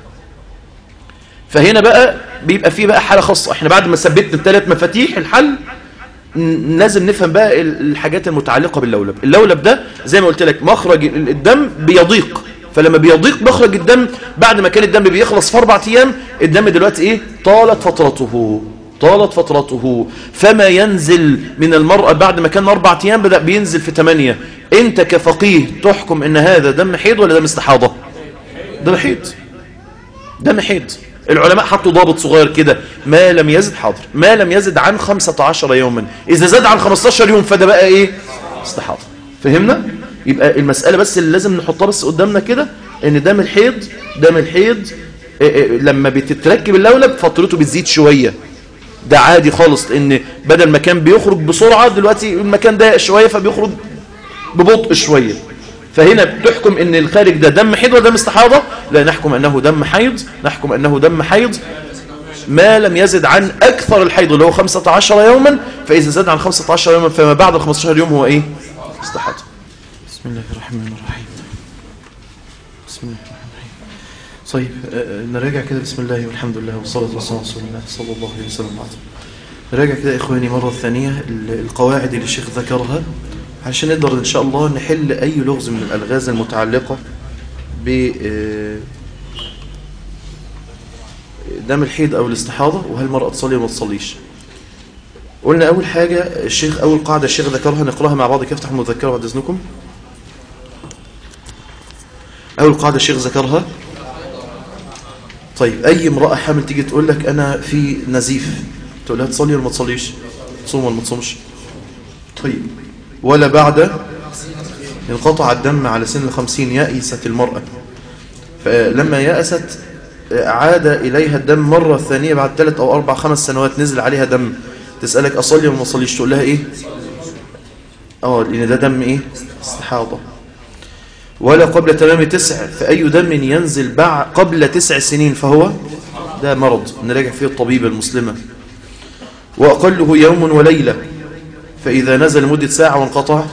A: فهنا بقى بيبقى فيه بقى حالة خاصة احنا بعد ما ثبتنا الثلاث مفاتيح الحل ن- لازم نفهم بقى ال- الحاجات المتعلقة باللولب اللولب ده زي ما قلت لك مخرج ال- الدم بيضيق فلما بيضيق مخرج الدم بعد ما كان الدم بيخلص في أربع أيام الدم دلوقتي إيه طالت فترته طالت فترته فما ينزل من المرأة بعد ما كان أربع أيام بدأ بينزل في ثمانية أنت كفقيه تحكم إن هذا دم حيض ولا دم استحاضة دم حيض دم حيض العلماء حطوا ضابط صغير كده ما لم يزد حاضر ما لم يزد عن 15 يوما إذا زاد عن 15 يوم فده بقى إيه استحاضة فهمنا يبقى المسألة بس اللي لازم نحطها بس قدامنا كده ان دم الحيض دم الحيض إيه إيه لما بتتركب اللولب فترته بتزيد شوية ده عادي خالص لان بدل ما كان بيخرج بسرعة دلوقتي المكان ضيق شوية فبيخرج ببطء شوية فهنا بتحكم ان الخارج ده دم حيض ولا دم استحاضة لا نحكم انه دم حيض نحكم انه دم حيض ما لم يزد عن اكثر الحيض اللي هو 15 يوما فاذا زاد عن 15 يوما فما بعد ال 15 يوم هو ايه استحاضة بسم الله الرحمن الرحيم بسم الله الرحمن الرحيم طيب آه، نراجع كده بسم الله والحمد لله والصلاة والسلام على رسول الله صلى الله عليه وسلم بعد نراجع كده يا إخواني مرة ثانية ال- القواعد اللي الشيخ ذكرها علشان نقدر إن شاء الله نحل أي لغز من الألغاز المتعلقة ب آه، دم الحيض أو الاستحاضة وهل المرأة تصلي وما تصليش قلنا أول حاجة الشيخ أول قاعدة الشيخ ذكرها نقراها مع بعض كيف تفتح المذكرة بعد إذنكم أول قاعدة الشيخ ذكرها طيب أي امرأة حامل تيجي تقول لك أنا في نزيف تقول لها تصلي ولا ما تصليش تصوم ولا ما تصومش طيب ولا بعد انقطع الدم على سن الخمسين يأست المرأة فلما يأست عاد إليها الدم مرة ثانية بعد ثلاث أو أربع خمس سنوات نزل عليها دم تسألك أصلي ولا ما أصليش تقول لها إيه آه لأن ده دم إيه استحاضة ولا قبل تمام تسع فأي دم ينزل بعد قبل تسع سنين فهو ده مرض نراجع فيه الطبيبة المسلمة وأقله يوم وليلة فإذا نزل مدة ساعة وانقطع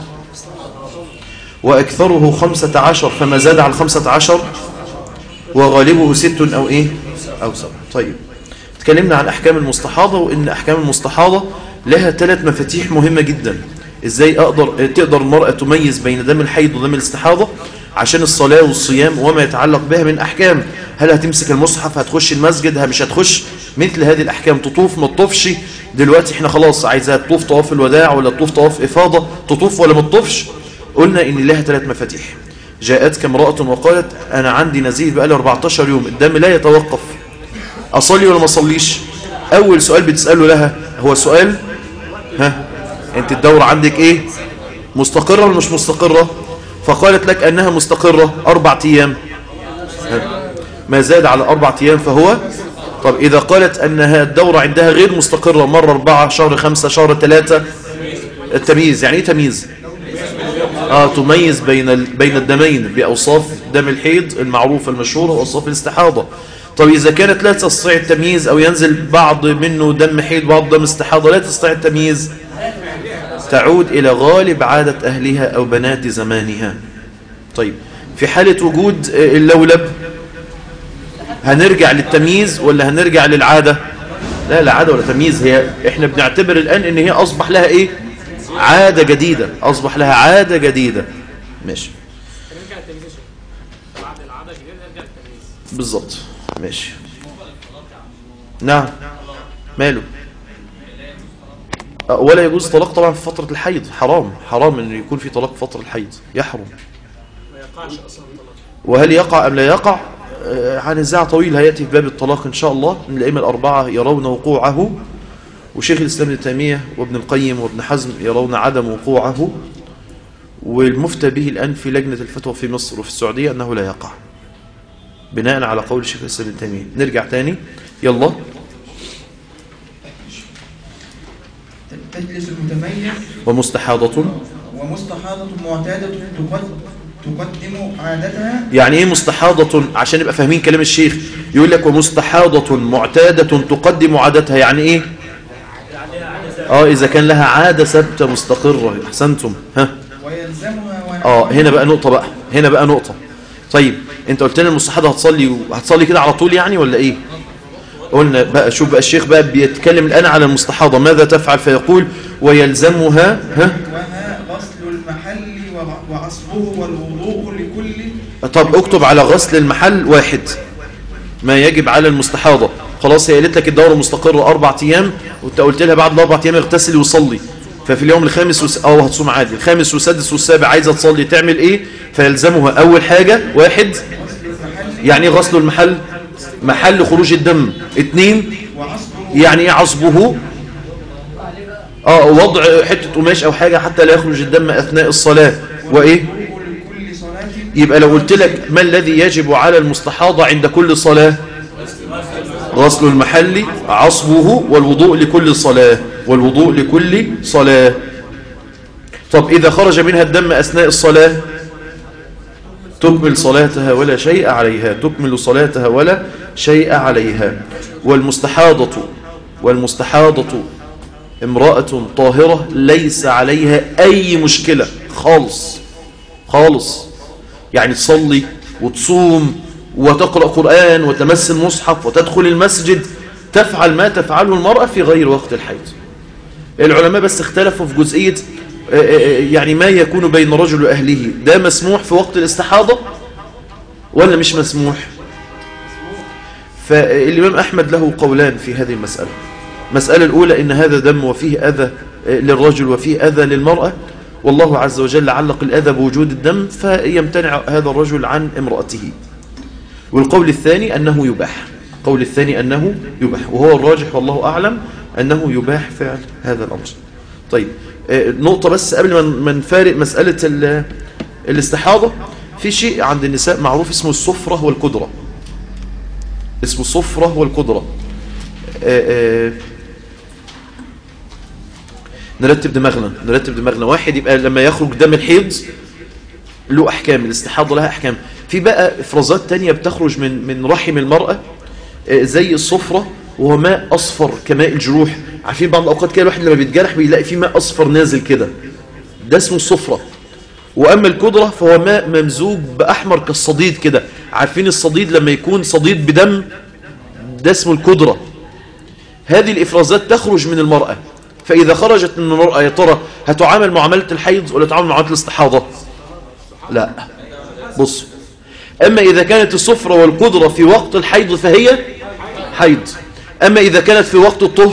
A: وأكثره خمسة عشر فما زاد على خمسة عشر وغالبه ست أو إيه أو سبع طيب تكلمنا عن أحكام المستحاضة وإن أحكام المستحاضة لها ثلاث مفاتيح مهمة جدا إزاي أقدر تقدر المرأة تميز بين دم الحيض ودم الاستحاضة عشان الصلاة والصيام وما يتعلق بها من أحكام هل هتمسك المصحف هتخش المسجد ها مش هتخش مثل هذه الأحكام تطوف ما تطوفش دلوقتي احنا خلاص عايزها تطوف طواف الوداع ولا تطوف طواف إفاضة تطوف ولا ما تطوفش قلنا إن لها ثلاث مفاتيح جاءتك امرأة وقالت أنا عندي نزيف بقالي 14 يوم الدم لا يتوقف أصلي ولا ما أصليش أول سؤال بتسأله لها هو سؤال ها أنت الدورة عندك إيه مستقرة ولا مش مستقرة فقالت لك أنها مستقرة أربع أيام ها؟ ما زاد على أربع أيام فهو طب إذا قالت أنها الدورة عندها غير مستقرة مرة أربعة شهر خمسة شهر ثلاثة التمييز يعني إيه تمييز آه تميز بين ال... بين الدمين بأوصاف دم الحيض المعروفة المشهورة وأوصاف الاستحاضة طب إذا كانت لا تستطيع التمييز أو ينزل بعض منه دم حيض بعض دم استحاضة لا تستطيع التمييز تعود إلى غالب عادة أهلها أو بنات زمانها طيب في حالة وجود اللولب هنرجع للتمييز ولا هنرجع للعادة لا لا عادة ولا تمييز هي احنا بنعتبر الآن ان هي أصبح لها ايه عادة جديدة أصبح لها عادة جديدة ماشي
B: نرجع التمييز يا شيخ. بعد العاده الجديده نرجع التمييز
A: بالظبط ماشي نعم ماله أه، ولا يجوز طلاق طبعا في فترة الحيض حرام حرام ان يكون في طلاق في فترة الحيض يحرم
B: ما يقعش اصلا طلاق
A: وهل يقع ام لا يقع آه، عن نزاع طويل هياتي في باب الطلاق ان شاء الله ان الائمه الاربعه يرون وقوعه وشيخ الاسلام ابن تيميه وابن القيم وابن حزم يرون عدم وقوعه والمفتى به الان في لجنه الفتوى في مصر وفي السعوديه انه لا يقع بناء على قول شيخ الاسلام ابن تيميه نرجع تاني يلا
C: تجلس المتميز
A: ومستحاضه
C: ومستحاضة معتادة تقد- تقدم عادتها
A: يعني ايه مستحاضة عشان نبقى فاهمين كلام الشيخ يقول لك ومستحاضة معتادة تقدم عادتها يعني ايه اه اذا كان لها عادة ثابتة مستقرة احسنتم ها
C: ويلزمها ونحو
A: اه هنا بقى نقطة بقى هنا بقى نقطة طيب انت قلت لنا المستحاضة هتصلي هتصلي كده على طول يعني ولا ايه قلنا بقى شوف بقى الشيخ بقى بيتكلم الان على المستحاضة ماذا تفعل فيقول ويلزمها ها
C: وها غسل المحل وغ- وعصبه والوضوء لكل
A: طب اكتب على غسل المحل واحد ما يجب على المستحاضة خلاص هي قالت لك الدورة مستقرة أربع أيام وانت قلت لها بعد الأربع أيام اغتسلي وصلي ففي اليوم الخامس وس... أو هتصوم عادي الخامس والسادس والسابع عايزة تصلي تعمل إيه فيلزمها أول حاجة واحد يعني إيه غسل المحل محل خروج الدم اتنين
C: وعصبه
A: يعني ايه عصبه اه وضع حتة قماش او حاجة حتى لا يخرج الدم اثناء الصلاة وايه
C: والوضوء لكل صلاة
A: يبقى لو قلت لك ما الذي يجب على المستحاضة عند كل صلاة غسل المحل عصبه والوضوء لكل صلاة والوضوء لكل صلاة طب إذا خرج منها الدم أثناء الصلاة تكمل صلاتها ولا شيء عليها تكمل صلاتها ولا شيء عليها والمستحاضة والمستحاضة امرأة طاهرة ليس عليها أي مشكلة خالص خالص يعني تصلي وتصوم وتقرأ قرآن وتمس المصحف وتدخل المسجد تفعل ما تفعله المرأة في غير وقت الحيض العلماء بس اختلفوا في جزئية آه، آه، يعني ما يكون بين رجل وأهله ده مسموح في وقت الاستحاضة ولا مش مسموح فالإمام أحمد له قولان في هذه المسألة المسألة الأولى إن هذا دم وفيه أذى للرجل وفيه أذى للمرأة والله عز وجل علق الأذى بوجود الدم فيمتنع هذا الرجل عن امرأته والقول الثاني أنه يباح القول الثاني أنه يباح وهو الراجح والله أعلم أنه يباح فعل هذا الأمر طيب آه، نقطة بس قبل ما- ما نفارق مسألة ال- الاستحاضة في شيء عند النساء معروف اسمه الصفرة والقدرة اسمه الصفرة والقدرة آه، آه، نرتب دماغنا نرتب دماغنا واحد يبقى لما يخرج دم الحيض له أحكام الاستحاضة لها أحكام في بقى إفرازات تانية بتخرج من من رحم المرأة آه، زي الصفرة وهو ماء أصفر كماء الجروح عارفين بعض الأوقات كده الواحد لما بيتجرح بيلاقي فيه ماء أصفر نازل كده ده اسمه الصفرة وأما الكدرة فهو ماء ممزوج بأحمر كالصديد كده عارفين الصديد لما يكون صديد بدم ده اسمه الكدرة هذه الإفرازات تخرج من المرأة فإذا خرجت من المرأة يا ترى هتعامل معاملة الحيض ولا تعامل معاملة الاستحاضة لا بص أما إذا كانت الصفرة والقدرة في وقت الحيض فهي حيض أما إذا كانت في وقت الطهر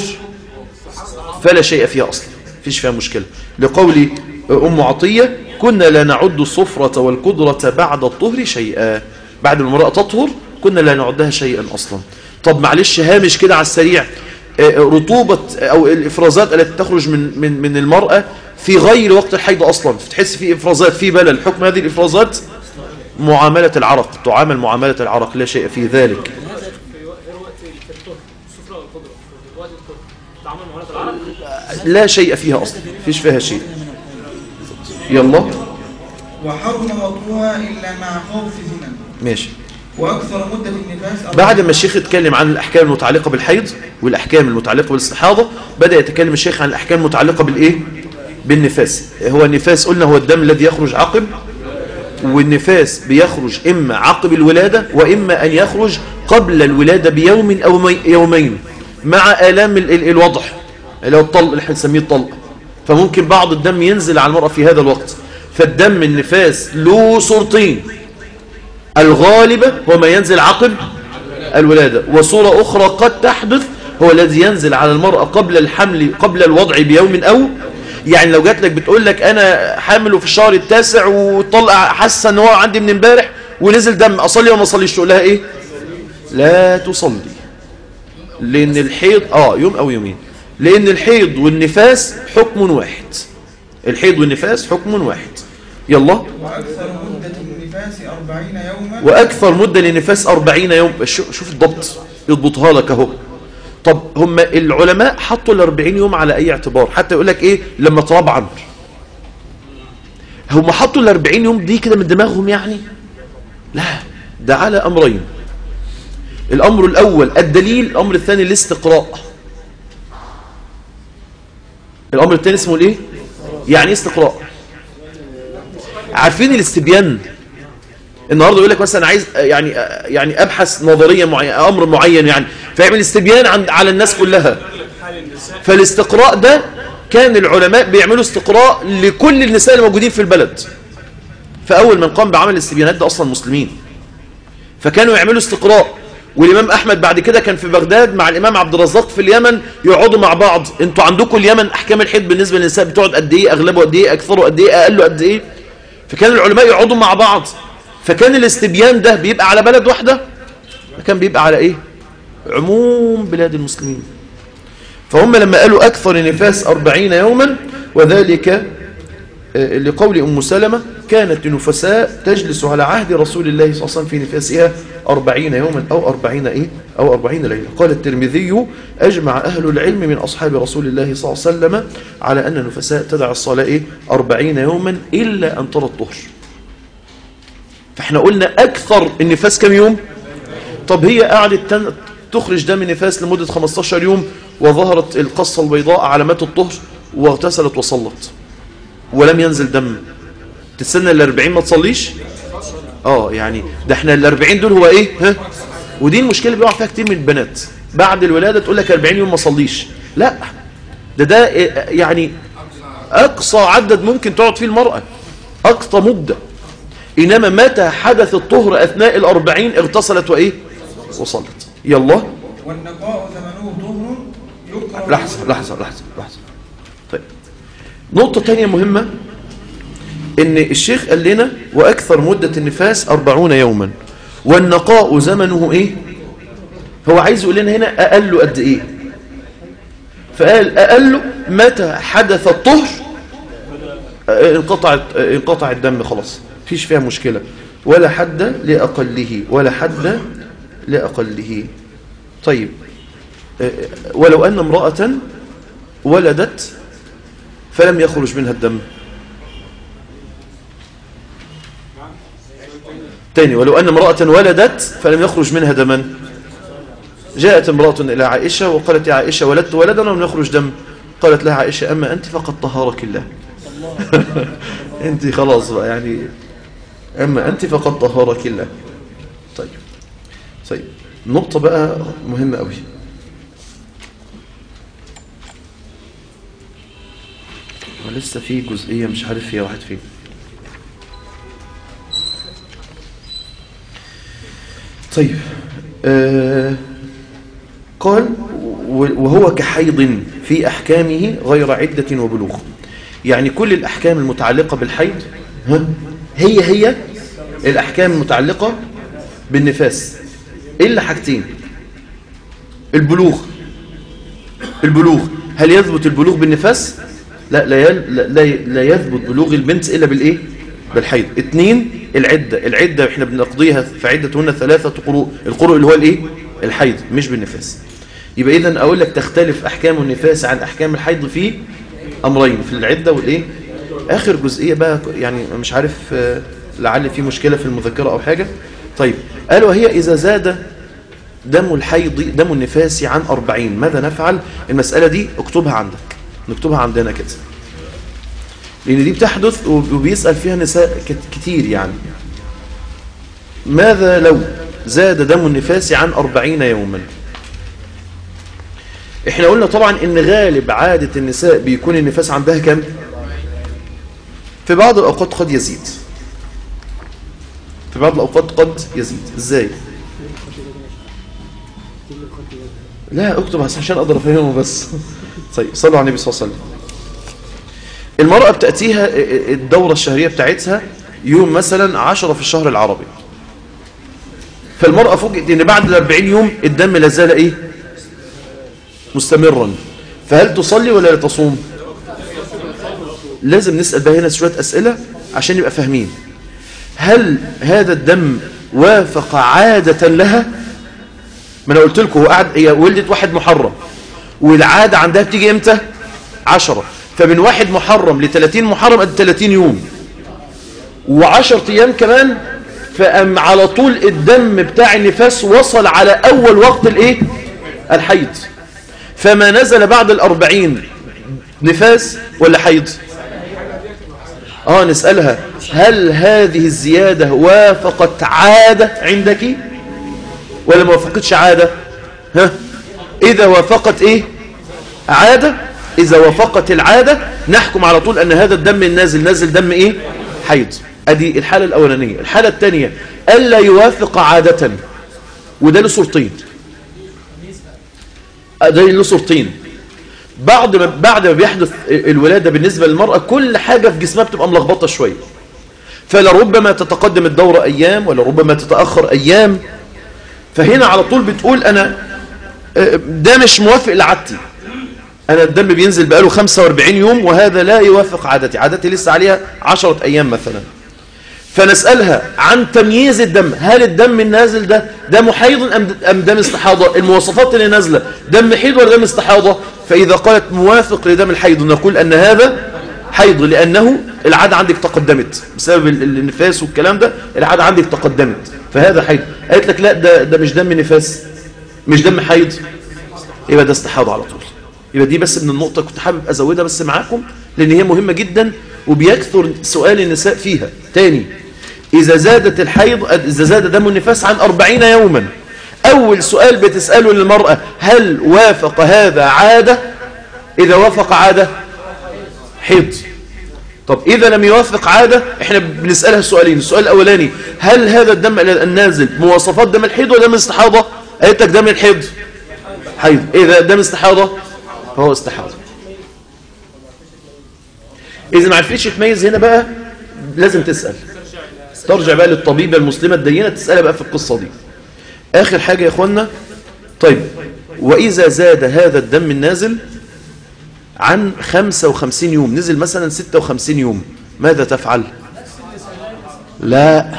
A: فلا شيء فيها أصلا فيش فيها مشكلة لقول أم عطية كنا لا نعد الصفرة والقدرة بعد الطهر شيئا بعد المرأة تطهر كنا لا نعدها شيئا أصلا طب معلش هامش كده على السريع آه، رطوبة أو الإفرازات التي تخرج من, من, من المرأة في غير وقت الحيض أصلا تحس في إفرازات في بلل حكم هذه الإفرازات معاملة العرق تعامل معاملة العرق لا شيء في ذلك
D: في وقت الطهر السفرة والقدرة في وقت الطهر تعامل معاملة العرب
A: لا شيء فيها أصلا فيش فيها شيء يلا
C: وحرم وطئها إلا مع خوف زنا
A: ماشي
C: وأكثر مدة النفاس أربعين
A: بعد ما الشيخ اتكلم عن الأحكام المتعلقة بالحيض والأحكام المتعلقة بالاستحاضة بدأ يتكلم الشيخ عن الأحكام المتعلقة بالإيه؟ بالنفاس هو النفاس قلنا هو الدم الذي يخرج عقب والنفاس بيخرج إما عقب الولادة وإما أن يخرج قبل الولادة بيوم أو مي- يومين مع آلام ال- ال- الوضع اللي هو الطلق اللي احنا بنسميه الطلق فممكن بعض الدم ينزل على المرأة في هذا الوقت فالدم النفاس له صورتين الغالبة هو ما ينزل عقب الولادة وصورة أخرى قد تحدث هو الذي ينزل على المرأة قبل الحمل قبل الوضع بيوم أو يعني لو جات لك بتقول لك أنا حامل في الشهر التاسع وطلع حاسة أن هو عندي من امبارح ونزل دم أصلي وما أصليش تقول لها إيه لا تصلي لأن الحيض آه يوم أو يومين لأن الحيض والنفاس حكم واحد الحيض والنفاس حكم واحد يلا
C: وأكثر مدة النفاس أربعين يوما
A: وأكثر مدة للنفاس أربعين يوم شو- شوف الضبط يضبطها لك اهو طب هم العلماء حطوا الأربعين يوم على أي اعتبار حتى يقول لك إيه لما طبعا هم حطوا الأربعين يوم دي كده من دماغهم يعني لا ده على أمرين الأمر الأول الدليل الأمر الثاني الاستقراء الأمر الثاني اسمه الإيه يعني إيه استقراء عارفين الاستبيان النهارده يقول لك مثلا عايز يعني يعني ابحث نظريه معينه امر معين يعني فيعمل استبيان عن على الناس كلها فالاستقراء ده كان العلماء بيعملوا استقراء لكل النساء الموجودين في البلد فاول من قام بعمل الاستبيانات ده اصلا مسلمين فكانوا يعملوا استقراء والامام احمد بعد كده كان في بغداد مع الامام عبد الرزاق في اليمن يقعدوا مع بعض انتوا عندكم اليمن احكام الحيض بالنسبه للنساء بتقعد قد ايه اغلبه قد ايه اكثره قد ايه اقله قد ايه فكان العلماء يقعدوا مع بعض فكان الاستبيان ده بيبقى على بلد واحدة كان بيبقى على ايه عموم بلاد المسلمين فهم لما قالوا أكثر النفاس أربعين يوما وذلك آه، لقول أم سلمة كانت النفساء تجلس على عهد رسول الله صلى الله عليه وسلم في نفاسها أربعين يوما أو أربعين إيه أو أربعين ليلة قال الترمذي أجمع أهل العلم من أصحاب رسول الله صلى الله عليه وسلم على أن النفساء تدع الصلاة إيه أربعين يوما إلا أن ترى الطهر فاحنا قلنا أكثر النفاس كم يوم طب هي قعدت تن- تخرج دم النفاس لمدة 15 يوم وظهرت القصة البيضاء علامات الطهر واغتسلت وصلت ولم ينزل دم تستنى ال 40 ما تصليش اه يعني ده احنا ال 40 دول هو ايه ها ودي المشكله اللي بيقع فيها كتير من البنات بعد الولاده تقول لك 40 يوم ما صليش لا ده ده إيه، يعني اقصى عدد ممكن تقعد فيه المراه اقصى مده انما متى حدث الطهر اثناء الأربعين اغتسلت وايه وصلت يلا
C: والنقاء ثمنه طهر يكره
A: لحظة لحظة لحظة لحظة طيب نقطة تانية مهمة ان الشيخ قال لنا واكثر مدة النفاس أربعون يوما والنقاء زمنه ايه هو عايز يقول لنا هنا اقل قد ايه فقال اقل متى حدث الطهر آه، انقطع آه، انقطع الدم خلاص مفيش فيها مشكلة ولا حد لأقله ولا حد لأقله طيب آه، ولو أن امرأة ولدت فلم يخرج منها الدم تاني ولو أن امرأة ولدت فلم يخرج منها دما جاءت امرأة إلى عائشة وقالت يا عائشة ولدت ولدا ولم يخرج دم قالت لها عائشة أما أنت فقد طهارك الله أنت خلاص بقى يعني أما أنت فقد طهارك الله طيب طيب نقطة بقى مهمة قوي ولسه في جزئية مش عارف هي واحد فين طيب آه قال و- وهو كحيض في أحكامه غير عدة وبلوغ يعني كل الأحكام المتعلقة بالحيض ها هي هي الأحكام المتعلقة بالنفاس إلا حاجتين البلوغ البلوغ هل يثبت البلوغ بالنفاس لا لا يل- لا, لا, لا يثبت بلوغ البنت إلا بالإيه بالحيض اتنين العدة العدة احنا بنقضيها في عدتهن ثلاثة قروء القروء اللي هو الإيه الحيض مش بالنفاس يبقى إذن أقول لك تختلف أحكام النفاس عن أحكام الحيض في أمرين في العدة والإيه آخر جزئية بقى يعني مش عارف آه، لعل في مشكلة في المذكرة أو حاجة طيب قال وهي إذا زاد دم الحيض دم النفاس عن أربعين ماذا نفعل المسألة دي اكتبها عندك نكتبها عندنا كده لأن دي بتحدث وبيسأل فيها نساء كت- كتير يعني ماذا لو زاد دم النفاس عن أربعين يوما احنا قلنا طبعا ان غالب عادة النساء بيكون النفاس عندها كم في بعض الأوقات قد يزيد في بعض الأوقات قد يزيد ازاي لا اكتب بس عشان اقدر افهمه بس طيب صلوا على النبي صلى الله عليه وسلم المرأة بتأتيها الدورة الشهرية بتاعتها يوم مثلا عشرة في الشهر العربي فالمرأة فوجئت ان بعد الأربعين يوم الدم لازال ايه مستمرا فهل تصلي ولا لا تصوم لازم نسأل بقى هنا شوية أسئلة عشان نبقى فاهمين هل هذا الدم وافق عادة لها ما انا قلت لكم هو قاعد هي ولدت واحد محرم والعادة عندها بتيجي امتى عشرة فمن واحد محرم ل 30 محرم قد 30 يوم و10 ايام كمان فأم على طول الدم بتاع النفاس وصل على اول وقت الايه الحيض فما نزل بعد الأربعين نفاس ولا حيض اه نسألها هل هذه الزيادة وافقت عادة عندك ولا ما وافقتش عادة ها إذا وافقت إيه عادة إذا وافقت العادة نحكم على طول أن هذا الدم النازل نازل دم إيه حيض أدي الحالة الأولانية الحالة الثانية ألا يوافق عادة وده له صورتين ده له صورتين بعد ما بعد ما بيحدث الولادة بالنسبة للمرأة كل حاجة في جسمها بتبقى ملخبطة شوية فلربما تتقدم الدورة أيام ولربما تتأخر أيام فهنا على طول بتقول أنا ده مش موافق لعادتي أنا الدم بينزل بقاله 45 يوم وهذا لا يوافق عادتي عادتي لسه عليها 10 أيام مثلا فنسألها عن تمييز الدم هل الدم النازل ده دم حيض أم أم دم استحاضة المواصفات اللي نازلة دم حيض ولا دم استحاضة فإذا قالت موافق لدم الحيض نقول أن هذا حيض لأنه العادة عندك تقدمت بسبب النفاس والكلام ده العادة عندك تقدمت فهذا حيض قالت لك لا ده, ده مش دم نفاس مش دم حيض يبقى ده استحاضة على طول يبقى دي بس من النقطة كنت حابب أزودها بس معاكم لأن هي مهمة جدا وبيكثر سؤال النساء فيها تاني إذا زادت الحيض إذا زاد دم النفاس عن أربعين يوما أول سؤال بتسأله للمرأة هل وافق هذا عادة إذا وافق عادة حيض طب إذا لم يوافق عادة إحنا بنسألها السؤالين السؤال الأولاني هل هذا الدم النازل مواصفات دم الحيض ولا دم الاستحاضة قالت لك دم الحيض حيض ايه ده دم استحاضة هو استحاضة اذا ما عرفتش تميز هنا بقى لازم تسأل ترجع بقى للطبيبة المسلمة الدينة تسألها بقى في القصة دي آخر حاجة يا إخوانا طيب وإذا زاد هذا الدم النازل عن 55 يوم نزل مثلا 56 يوم ماذا تفعل لا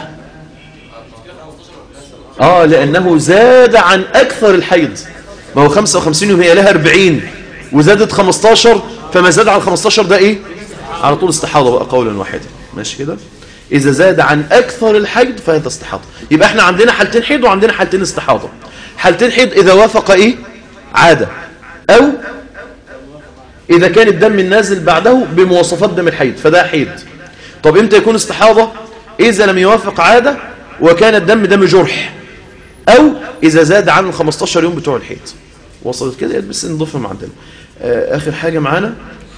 A: آه لأنه زاد عن أكثر الحيض ما هو 55 يوم هي لها 40 وزادت 15 فما زاد عن 15 ده إيه على طول استحاضة بقى قولا واحدا ماشي كده إذا زاد عن أكثر الحيض فهذا استحاضة يبقى احنا عندنا حالتين حيض وعندنا حالتين استحاضة حالتين حيض إذا وافق إيه عادة أو إذا كان الدم النازل بعده بمواصفات دم الحيض فده حيض طب إمتى يكون استحاضة إذا لم يوافق عادة وكان الدم دم جرح أو إذا زاد عن ال 15 يوم بتوع الحيض وصلت كده بس نضيفها معدل آخر حاجة معانا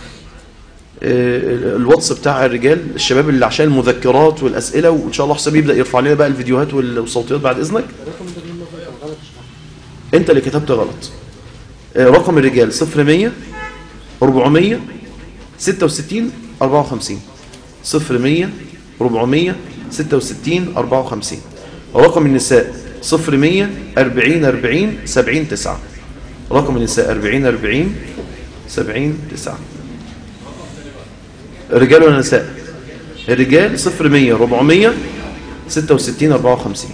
A: الواتس بتاع الرجال الشباب اللي عشان المذكرات والأسئلة وإن شاء الله حساب يبدأ يرفع لنا بقى الفيديوهات والصوتيات بعد إذنك أنت اللي كتبت غلط رقم الرجال 0100 400 66 54 0100 400 66 54 رقم النساء 0100 40 40 70 9 رقم النساء 40 40 70 9 الرجال ولا النساء الرجال 0100 400 66 54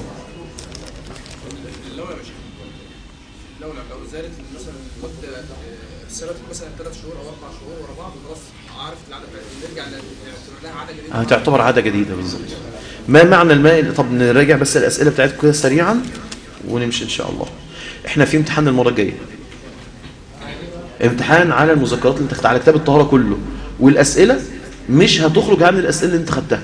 B: لو يا باشا لو لو زادت مثلا مده السنه مثلا ثلاث شهور او اربع شهور ورا بعض خلاص عارف العاده بتاعتها نرجع نعتبر لها عاده جديده
A: هتعتبر عادة جديدة بالظبط ما معنى الماء طب نراجع بس الأسئلة بتاعتكم كده سريعا ونمشي إن شاء الله احنا في امتحان المرة الجاية امتحان على المذكرات اللي انت خدتها على كتاب الطهارة كله والأسئلة مش هتخرج عن الأسئلة اللي انت خدتها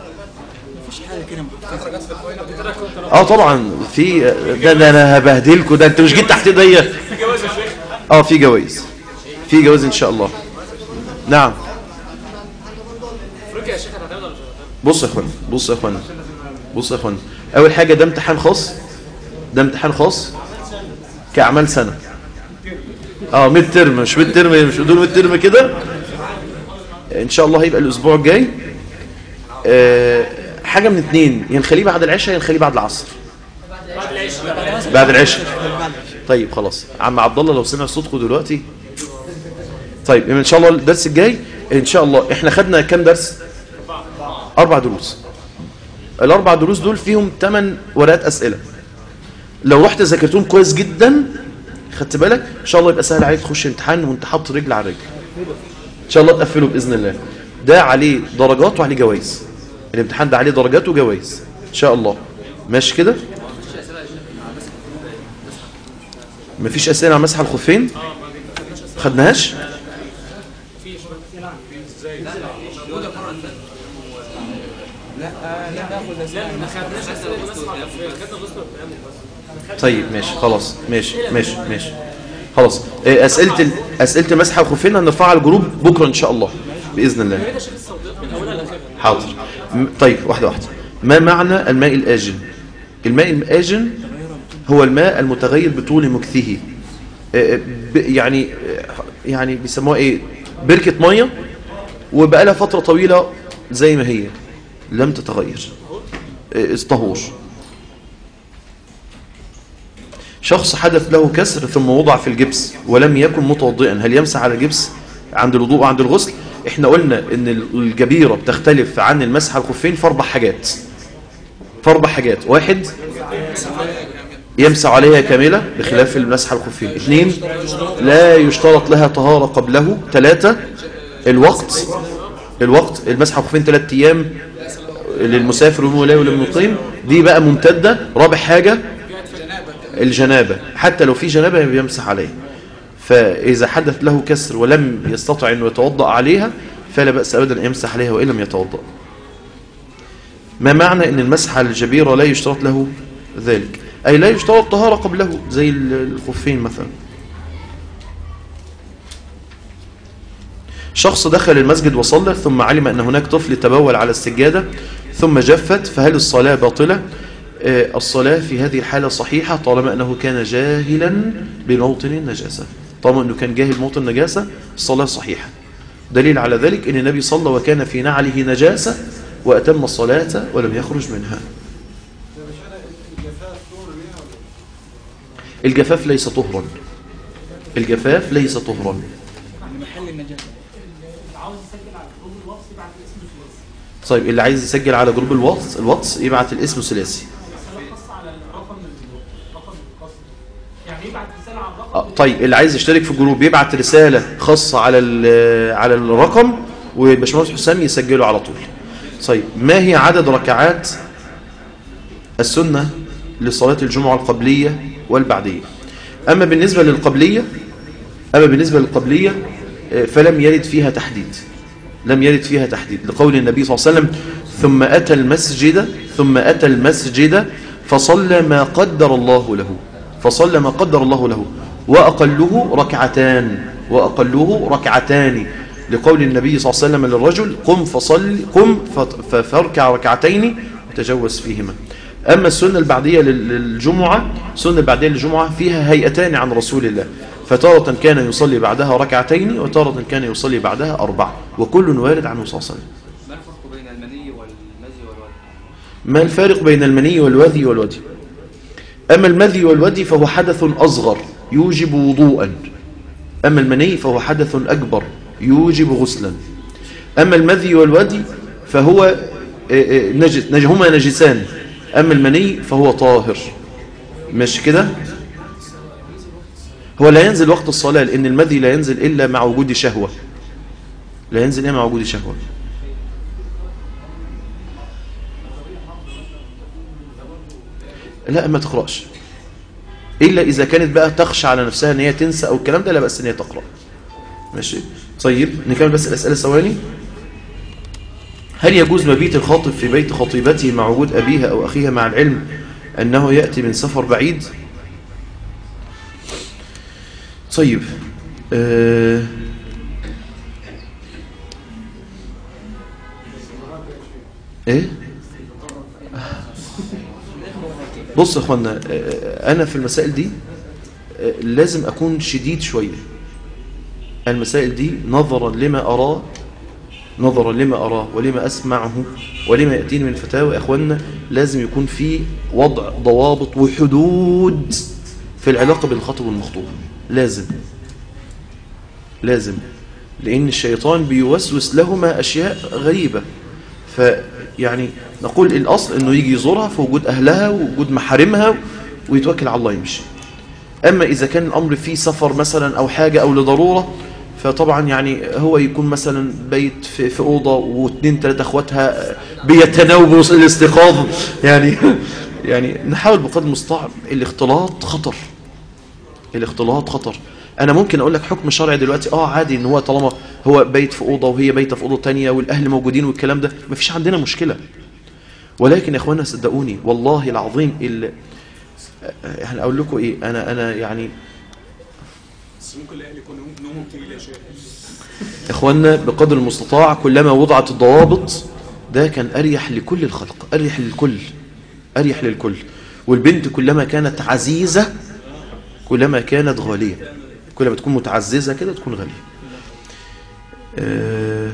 A: اه طبعا في ده, ده انا هبهدلكوا ده انت مش جيت تحت ايديا
D: في جواز يا شيخ
A: اه في جوائز في جوائز ان شاء الله نعم
D: افريقيا يا شيخ هتعتمد ولا مش هتعتمد؟
A: بص يا اخوانا بص يا اخوانا بص يا اخوانا اول حاجه ده امتحان خاص ده امتحان خاص كاعمال سنه اه ميد ترم مش ميد ترم مش دول ميد ترم كده ان شاء الله هيبقى الاسبوع الجاي آه حاجه من اتنين يا نخليه بعد العشاء يا نخليه بعد العصر
D: بعد العشاء
A: بعد العشاء طيب خلاص عم عبد الله لو سمع صوتكم دلوقتي طيب ان شاء الله الدرس الجاي ان شاء الله احنا خدنا كام درس اربع دروس الاربع دروس دول فيهم 8 ورقات اسئله لو رحت ذاكرتهم كويس جدا خدت بالك ان شاء الله يبقى سهل عليك تخش امتحان وانت حاطط رجل على رجل ان شاء الله تقفله باذن الله ده عليه درجات وعليه جوائز الامتحان ده عليه درجات وجوائز ان شاء الله ماشي كده مفيش اسئله عن مسح الخفين خدناهاش
D: ما خدناش اسئله بنسمع الافلام خدنا بنسمع الكلام بس
A: طيب ماشي خلاص ماشي ماشي ماشي خلاص إيه، اسئله ال- اسئله المسح الخفين هنرفعها على الجروب بكره ان شاء الله باذن الله
D: يا شيخ السوداء من اولها لاخرها
A: حاضر م- طيب واحده واحده ما معنى الماء الآجن الماء الآجن هو الماء المتغير بطول مكثه آه، ب- يعني آه، يعني بيسموها ايه بركة مية وبقى لها فترة طويلة زي ما هي لم تتغير آه، طهور شخص حدث له كسر ثم وضع في الجبس ولم يكن متوضئا هل يمسح على الجبس عند الوضوء وعند الغسل احنا قلنا ان الجبيرة بتختلف عن المسح على الخفين في اربع حاجات في اربع حاجات واحد يمسح عليها كاملة بخلاف المسح على الخفين اثنين لا يشترط لها طهارة قبله ثلاثة الوقت الوقت المسح على الخفين ثلاثة ايام للمسافر والمولى وللمقيم دي بقى ممتدة رابع حاجة الجنابة حتى لو في جنابة بيمسح عليها فإذا حدث له كسر ولم يستطع أنه يتوضأ عليها فلا بأس أبدا أن يمسح عليها وإن لم يتوضأ ما معنى أن المسح على الجبيرة لا يشترط له ذلك أي لا يشترط طهارة قبله زي الخفين مثلا شخص دخل المسجد وصلى ثم علم أن هناك طفل تبول على السجادة ثم جفت فهل الصلاة باطلة آه، الصلاة في هذه الحالة صحيحة طالما أنه كان جاهلا بموطن النجاسة طالما أنه كان جاهل موطن النجاسة الصلاة صحيحة دليل على ذلك أن النبي صلى وكان في نعله نجاسة وأتم الصلاة ولم يخرج منها الجفاف ليس طهرا الجفاف ليس طهرا
C: محل النجاسة
D: عاوز يسجل على جروب الواتس يبعت الاسم الثلاثي
A: طيب اللي عايز يسجل على جروب الواتس الواتس يبعت الاسم ثلاثي
D: رساله خاصه على الرقم الرقم الخاص يعني يبعت رساله على الرقم
A: آه، طيب اللي عايز يشترك في الجروب يبعت رسالة خاصة على ال- على الرقم وباشمهندس حسام يسجله على طول طيب ما هي عدد ركعات السنة لصلاة الجمعة القبلية والبعدية أما بالنسبة للقبلية أما بالنسبة للقبلية آه، فلم يرد فيها تحديد لم يرد فيها تحديد لقول النبي صلى الله عليه وسلم ثم أتى المسجد ثم أتى المسجد فصلى ما قدر الله له فصلى ما قدر الله له وأقله ركعتان وأقله ركعتان لقول النبي صلى الله عليه وسلم للرجل قم فصل قم فت- ف- فاركع ركعتين وتجوز فيهما أما السنة البعدية لل- للجمعة السنة البعدية للجمعة فيها هيئتان عن رسول الله فتارة كان يصلي بعدها ركعتين وتارة كان يصلي بعدها أربع وكل وارد عنه صلى الله عليه وسلم
E: ما الفرق بين المني والمزي والوضع
A: ما الفارق بين المني والوذي والودي أما المذي والودي فهو حدث أصغر يوجب وضوءا أما المني فهو حدث أكبر يوجب غسلا أما المذي والودي فهو آه، آه، نجس نج- هما نجسان أما المني فهو طاهر مش كده هو لا ينزل وقت الصلاة لأن المذي لا ينزل إلا مع وجود شهوة لا ينزل إلا مع وجود شهوة لا ما تقرأش إلا إذا كانت بقى تخشى على نفسها أن هي تنسى أو الكلام ده لا بأس أن هي تقرأ ماشي طيب نكمل بس الأسئلة ثواني هل يجوز مبيت الخاطب في بيت خطيبته مع وجود أبيها أو أخيها مع العلم أنه يأتي من سفر بعيد طيب آه ايه بص يا اخوانا آه، انا في المسائل دي آه، لازم اكون شديد شويه المسائل دي نظرا لما اراه نظرا لما اراه ولما اسمعه ولما ياتيني من فتاوى يا اخوانا لازم يكون في وضع ضوابط وحدود في العلاقه بين الخاطب والمخطوب لازم لازم لان الشيطان بيوسوس لهما اشياء غريبه فيعني نقول الأصل أنه يجي يزورها في وجود أهلها ووجود محارمها ويتوكل على الله يمشي أما إذا كان الأمر فيه سفر مثلا أو حاجة أو لضرورة فطبعا يعني هو يكون مثلا بيت في, في أوضة واثنين ثلاثة أخواتها بيتناوبوا الاستيقاظ يعني يعني نحاول بقدر المستطاع الاختلاط خطر الاختلاط خطر انا ممكن اقول لك حكم شرعي دلوقتي اه عادي ان هو طالما هو بيت في اوضه وهي بيته في اوضه تانية والاهل موجودين والكلام ده مفيش عندنا مشكله ولكن يا اخوانا صدقوني والله العظيم ال يعني اقول لكم ايه انا انا يعني
B: بس ممكن الاهل يكون نومهم تقيل يا شيخ
A: اخوانا بقدر المستطاع كلما وضعت الضوابط ده كان اريح لكل الخلق اريح للكل اريح للكل والبنت كلما كانت عزيزه كلما كانت غاليه كلما تكون متعززه كده تكون غاليه آه،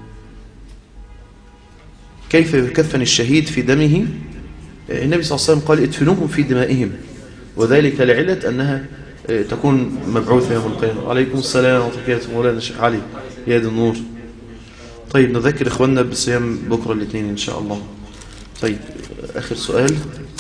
A: كيف يكفن الشهيد في دمه آه، النبي صلى الله عليه وسلم قال ادفنوهم في دمائهم وذلك لعلة أنها آه، تكون مبعوثة يوم القيامة عليكم السلام ورحمة الله وبركاته مولانا الشيخ علي يا دي النور طيب نذكر إخواننا بصيام بكرة الاثنين إن شاء الله طيب آخر سؤال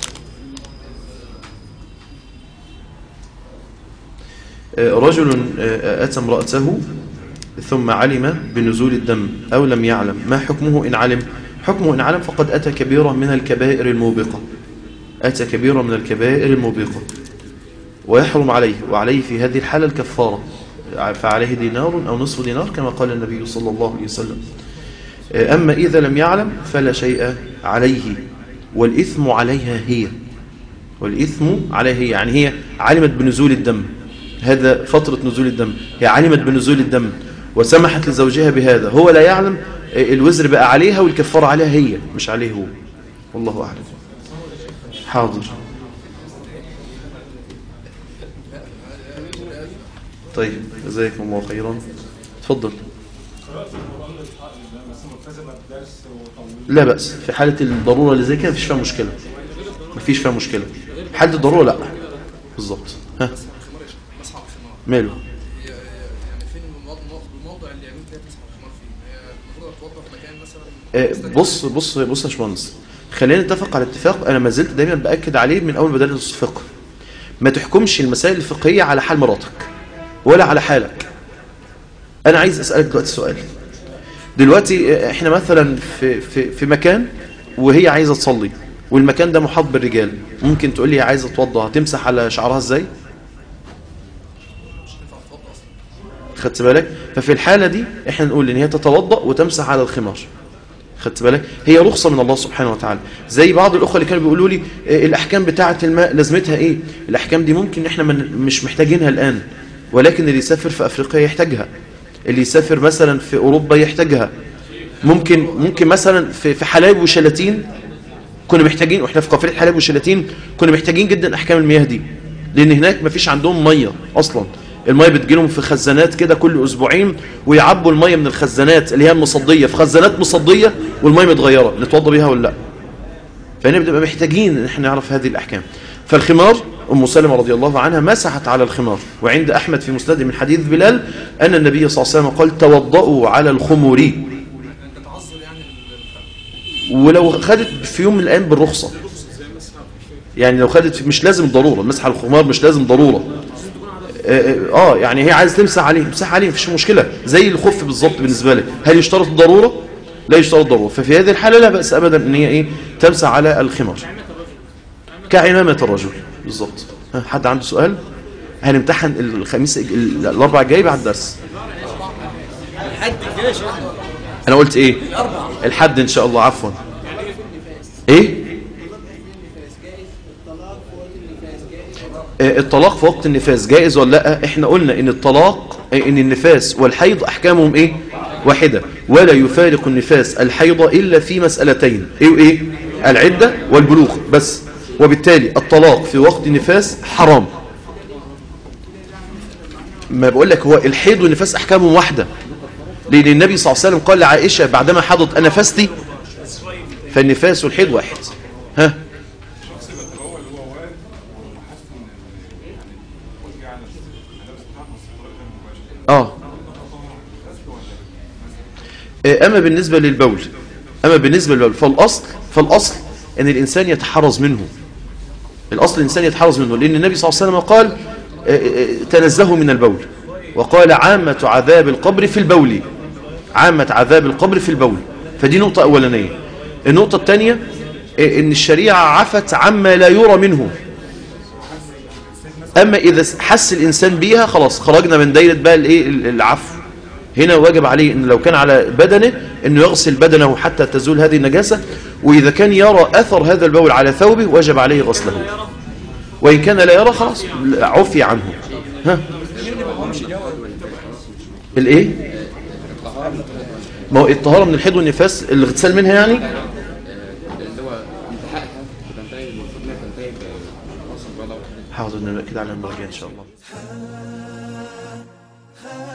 A: آه، رجل آه، أتى امرأته ثم علم بنزول الدم أو لم يعلم ما حكمه إن علم حكمه إن علم فقد أتى كبيرة من الكبائر الموبقة أتى كبيرة من الكبائر الموبقة ويحرم عليه وعليه في هذه الحالة الكفارة فعليه دينار أو نصف دينار كما قال النبي صلى الله عليه وسلم أما إذا لم يعلم فلا شيء عليه والإثم عليها هي والإثم عليها هي يعني هي علمت بنزول الدم هذا فترة نزول الدم هي علمت بنزول الدم وسمحت لزوجها بهذا هو لا يعلم الوزر بقى عليها والكفارة عليها هي مش عليه هو والله أعلم حاضر طيب جزاكم الله خيرا اتفضل لا بأس في حالة الضرورة اللي زي كده مفيش فيها مشكلة مفيش فيها مشكلة في حالة الضرورة لا بالظبط ها
B: مسح على الخمار
A: ماله
B: هي- يعني فين الموضوع الموضع اللي يعمل فيها مسح على الخمار فيه هي المفروض اتوضى في مكان مثلا
A: آه، بص بص بص يا باشمهندس خلينا نتفق على اتفاق انا ما زلت دايما باكد عليه من اول ما بدات الفقه ما تحكمش المسائل الفقهيه على حال مراتك ولا على حالك انا عايز اسالك دلوقتي سؤال دلوقتي آه، احنا مثلا في في في مكان وهي عايزه تصلي والمكان ده محاط بالرجال ممكن تقول لي هي عايزه تتوضى هتمسح على شعرها ازاي خدت بالك ففي الحاله دي احنا نقول ان هي تتوضا وتمسح على الخمار خدت بالك هي رخصة من الله سبحانه وتعالى زي بعض الأخوة اللي كانوا بيقولوا لي إيه الأحكام بتاعة الماء لازمتها إيه الأحكام دي ممكن إحنا من مش محتاجينها الآن ولكن اللي يسافر في أفريقيا يحتاجها اللي يسافر مثلا في أوروبا يحتاجها ممكن ممكن مثلا في في حلايب وشلاتين كنا محتاجين واحنا في قافله حلايب وشلاتين كنا محتاجين جدا احكام المياه دي لان هناك مفيش عندهم ميه اصلا الميه بتجيلهم في خزانات كده كل اسبوعين ويعبوا الميه من الخزانات اللي هي المصديه في خزانات مصديه والميه متغيره نتوضى بيها ولا لا فهنا بنبقى محتاجين ان احنا نعرف هذه الاحكام فالخمار ام سلمة رضي الله عنها مسحت على الخمار وعند احمد في مسند من حديث بلال ان النبي صلى الله عليه وسلم قال توضؤوا على الخمور
B: تعذر يعني ال-
A: ولو خدت في يوم من الايام بالرخصه يعني لو خدت في مش لازم ضروره مسح على الخمار مش لازم ضروره اه آه، يعني هي عايز تمسح عليه امسح عليه مفيش مشكله زي الخف بالظبط بالنسبه لك هل يشترط الضروره لا يشترط ضروره ففي هذه الحاله لا باس ابدا ان هي ايه تمسح على الخمار كعمامه الرجل بالظبط ها، حد عنده سؤال هنمتحن الخميس ال- الاربع الجاي بعد الدرس انا قلت ايه الحد ان شاء الله عفوا ايه آه، الطلاق في وقت النفاس جائز ولا لا احنا قلنا ان الطلاق آه، ان النفاس والحيض احكامهم ايه واحده ولا يفارق النفاس الحيض الا في مسالتين ايه وايه العده والبلوغ بس وبالتالي الطلاق في وقت النفاس حرام ما بقول لك هو الحيض والنفاس احكامهم واحده لان النبي صلى الله عليه وسلم قال لعائشه بعدما حضت انفستي فالنفاس والحيض واحد ها اه آه، اما بالنسبه للبول اما بالنسبه للبول فالاصل فالاصل ان الانسان يتحرز منه الاصل الانسان يتحرز منه لان النبي صلى الله عليه وسلم قال آه، آه، تنزهوا من البول وقال عامه عذاب القبر في البول عامه عذاب القبر في البول فدي نقطه اولانيه النقطه الثانيه آه، ان الشريعه عفت عما لا يرى منه اما اذا حس الانسان بيها خلاص خرجنا من دايره بقى الايه العفو هنا واجب عليه ان لو كان على بدنه انه يغسل بدنه حتى تزول هذه النجاسه واذا كان يرى اثر هذا البول على ثوبه وجب عليه غسله وان كان لا يرى خلاص عفي عنه ها الايه ما هو الطهاره من الحيض والنفاس الاغتسال منها يعني
E: اللي هو انتهائها بتنتهي المفروض انها تنتهي بوصل البيضاء
A: حاضر نبقى كده على المرة الجاية ان شاء الله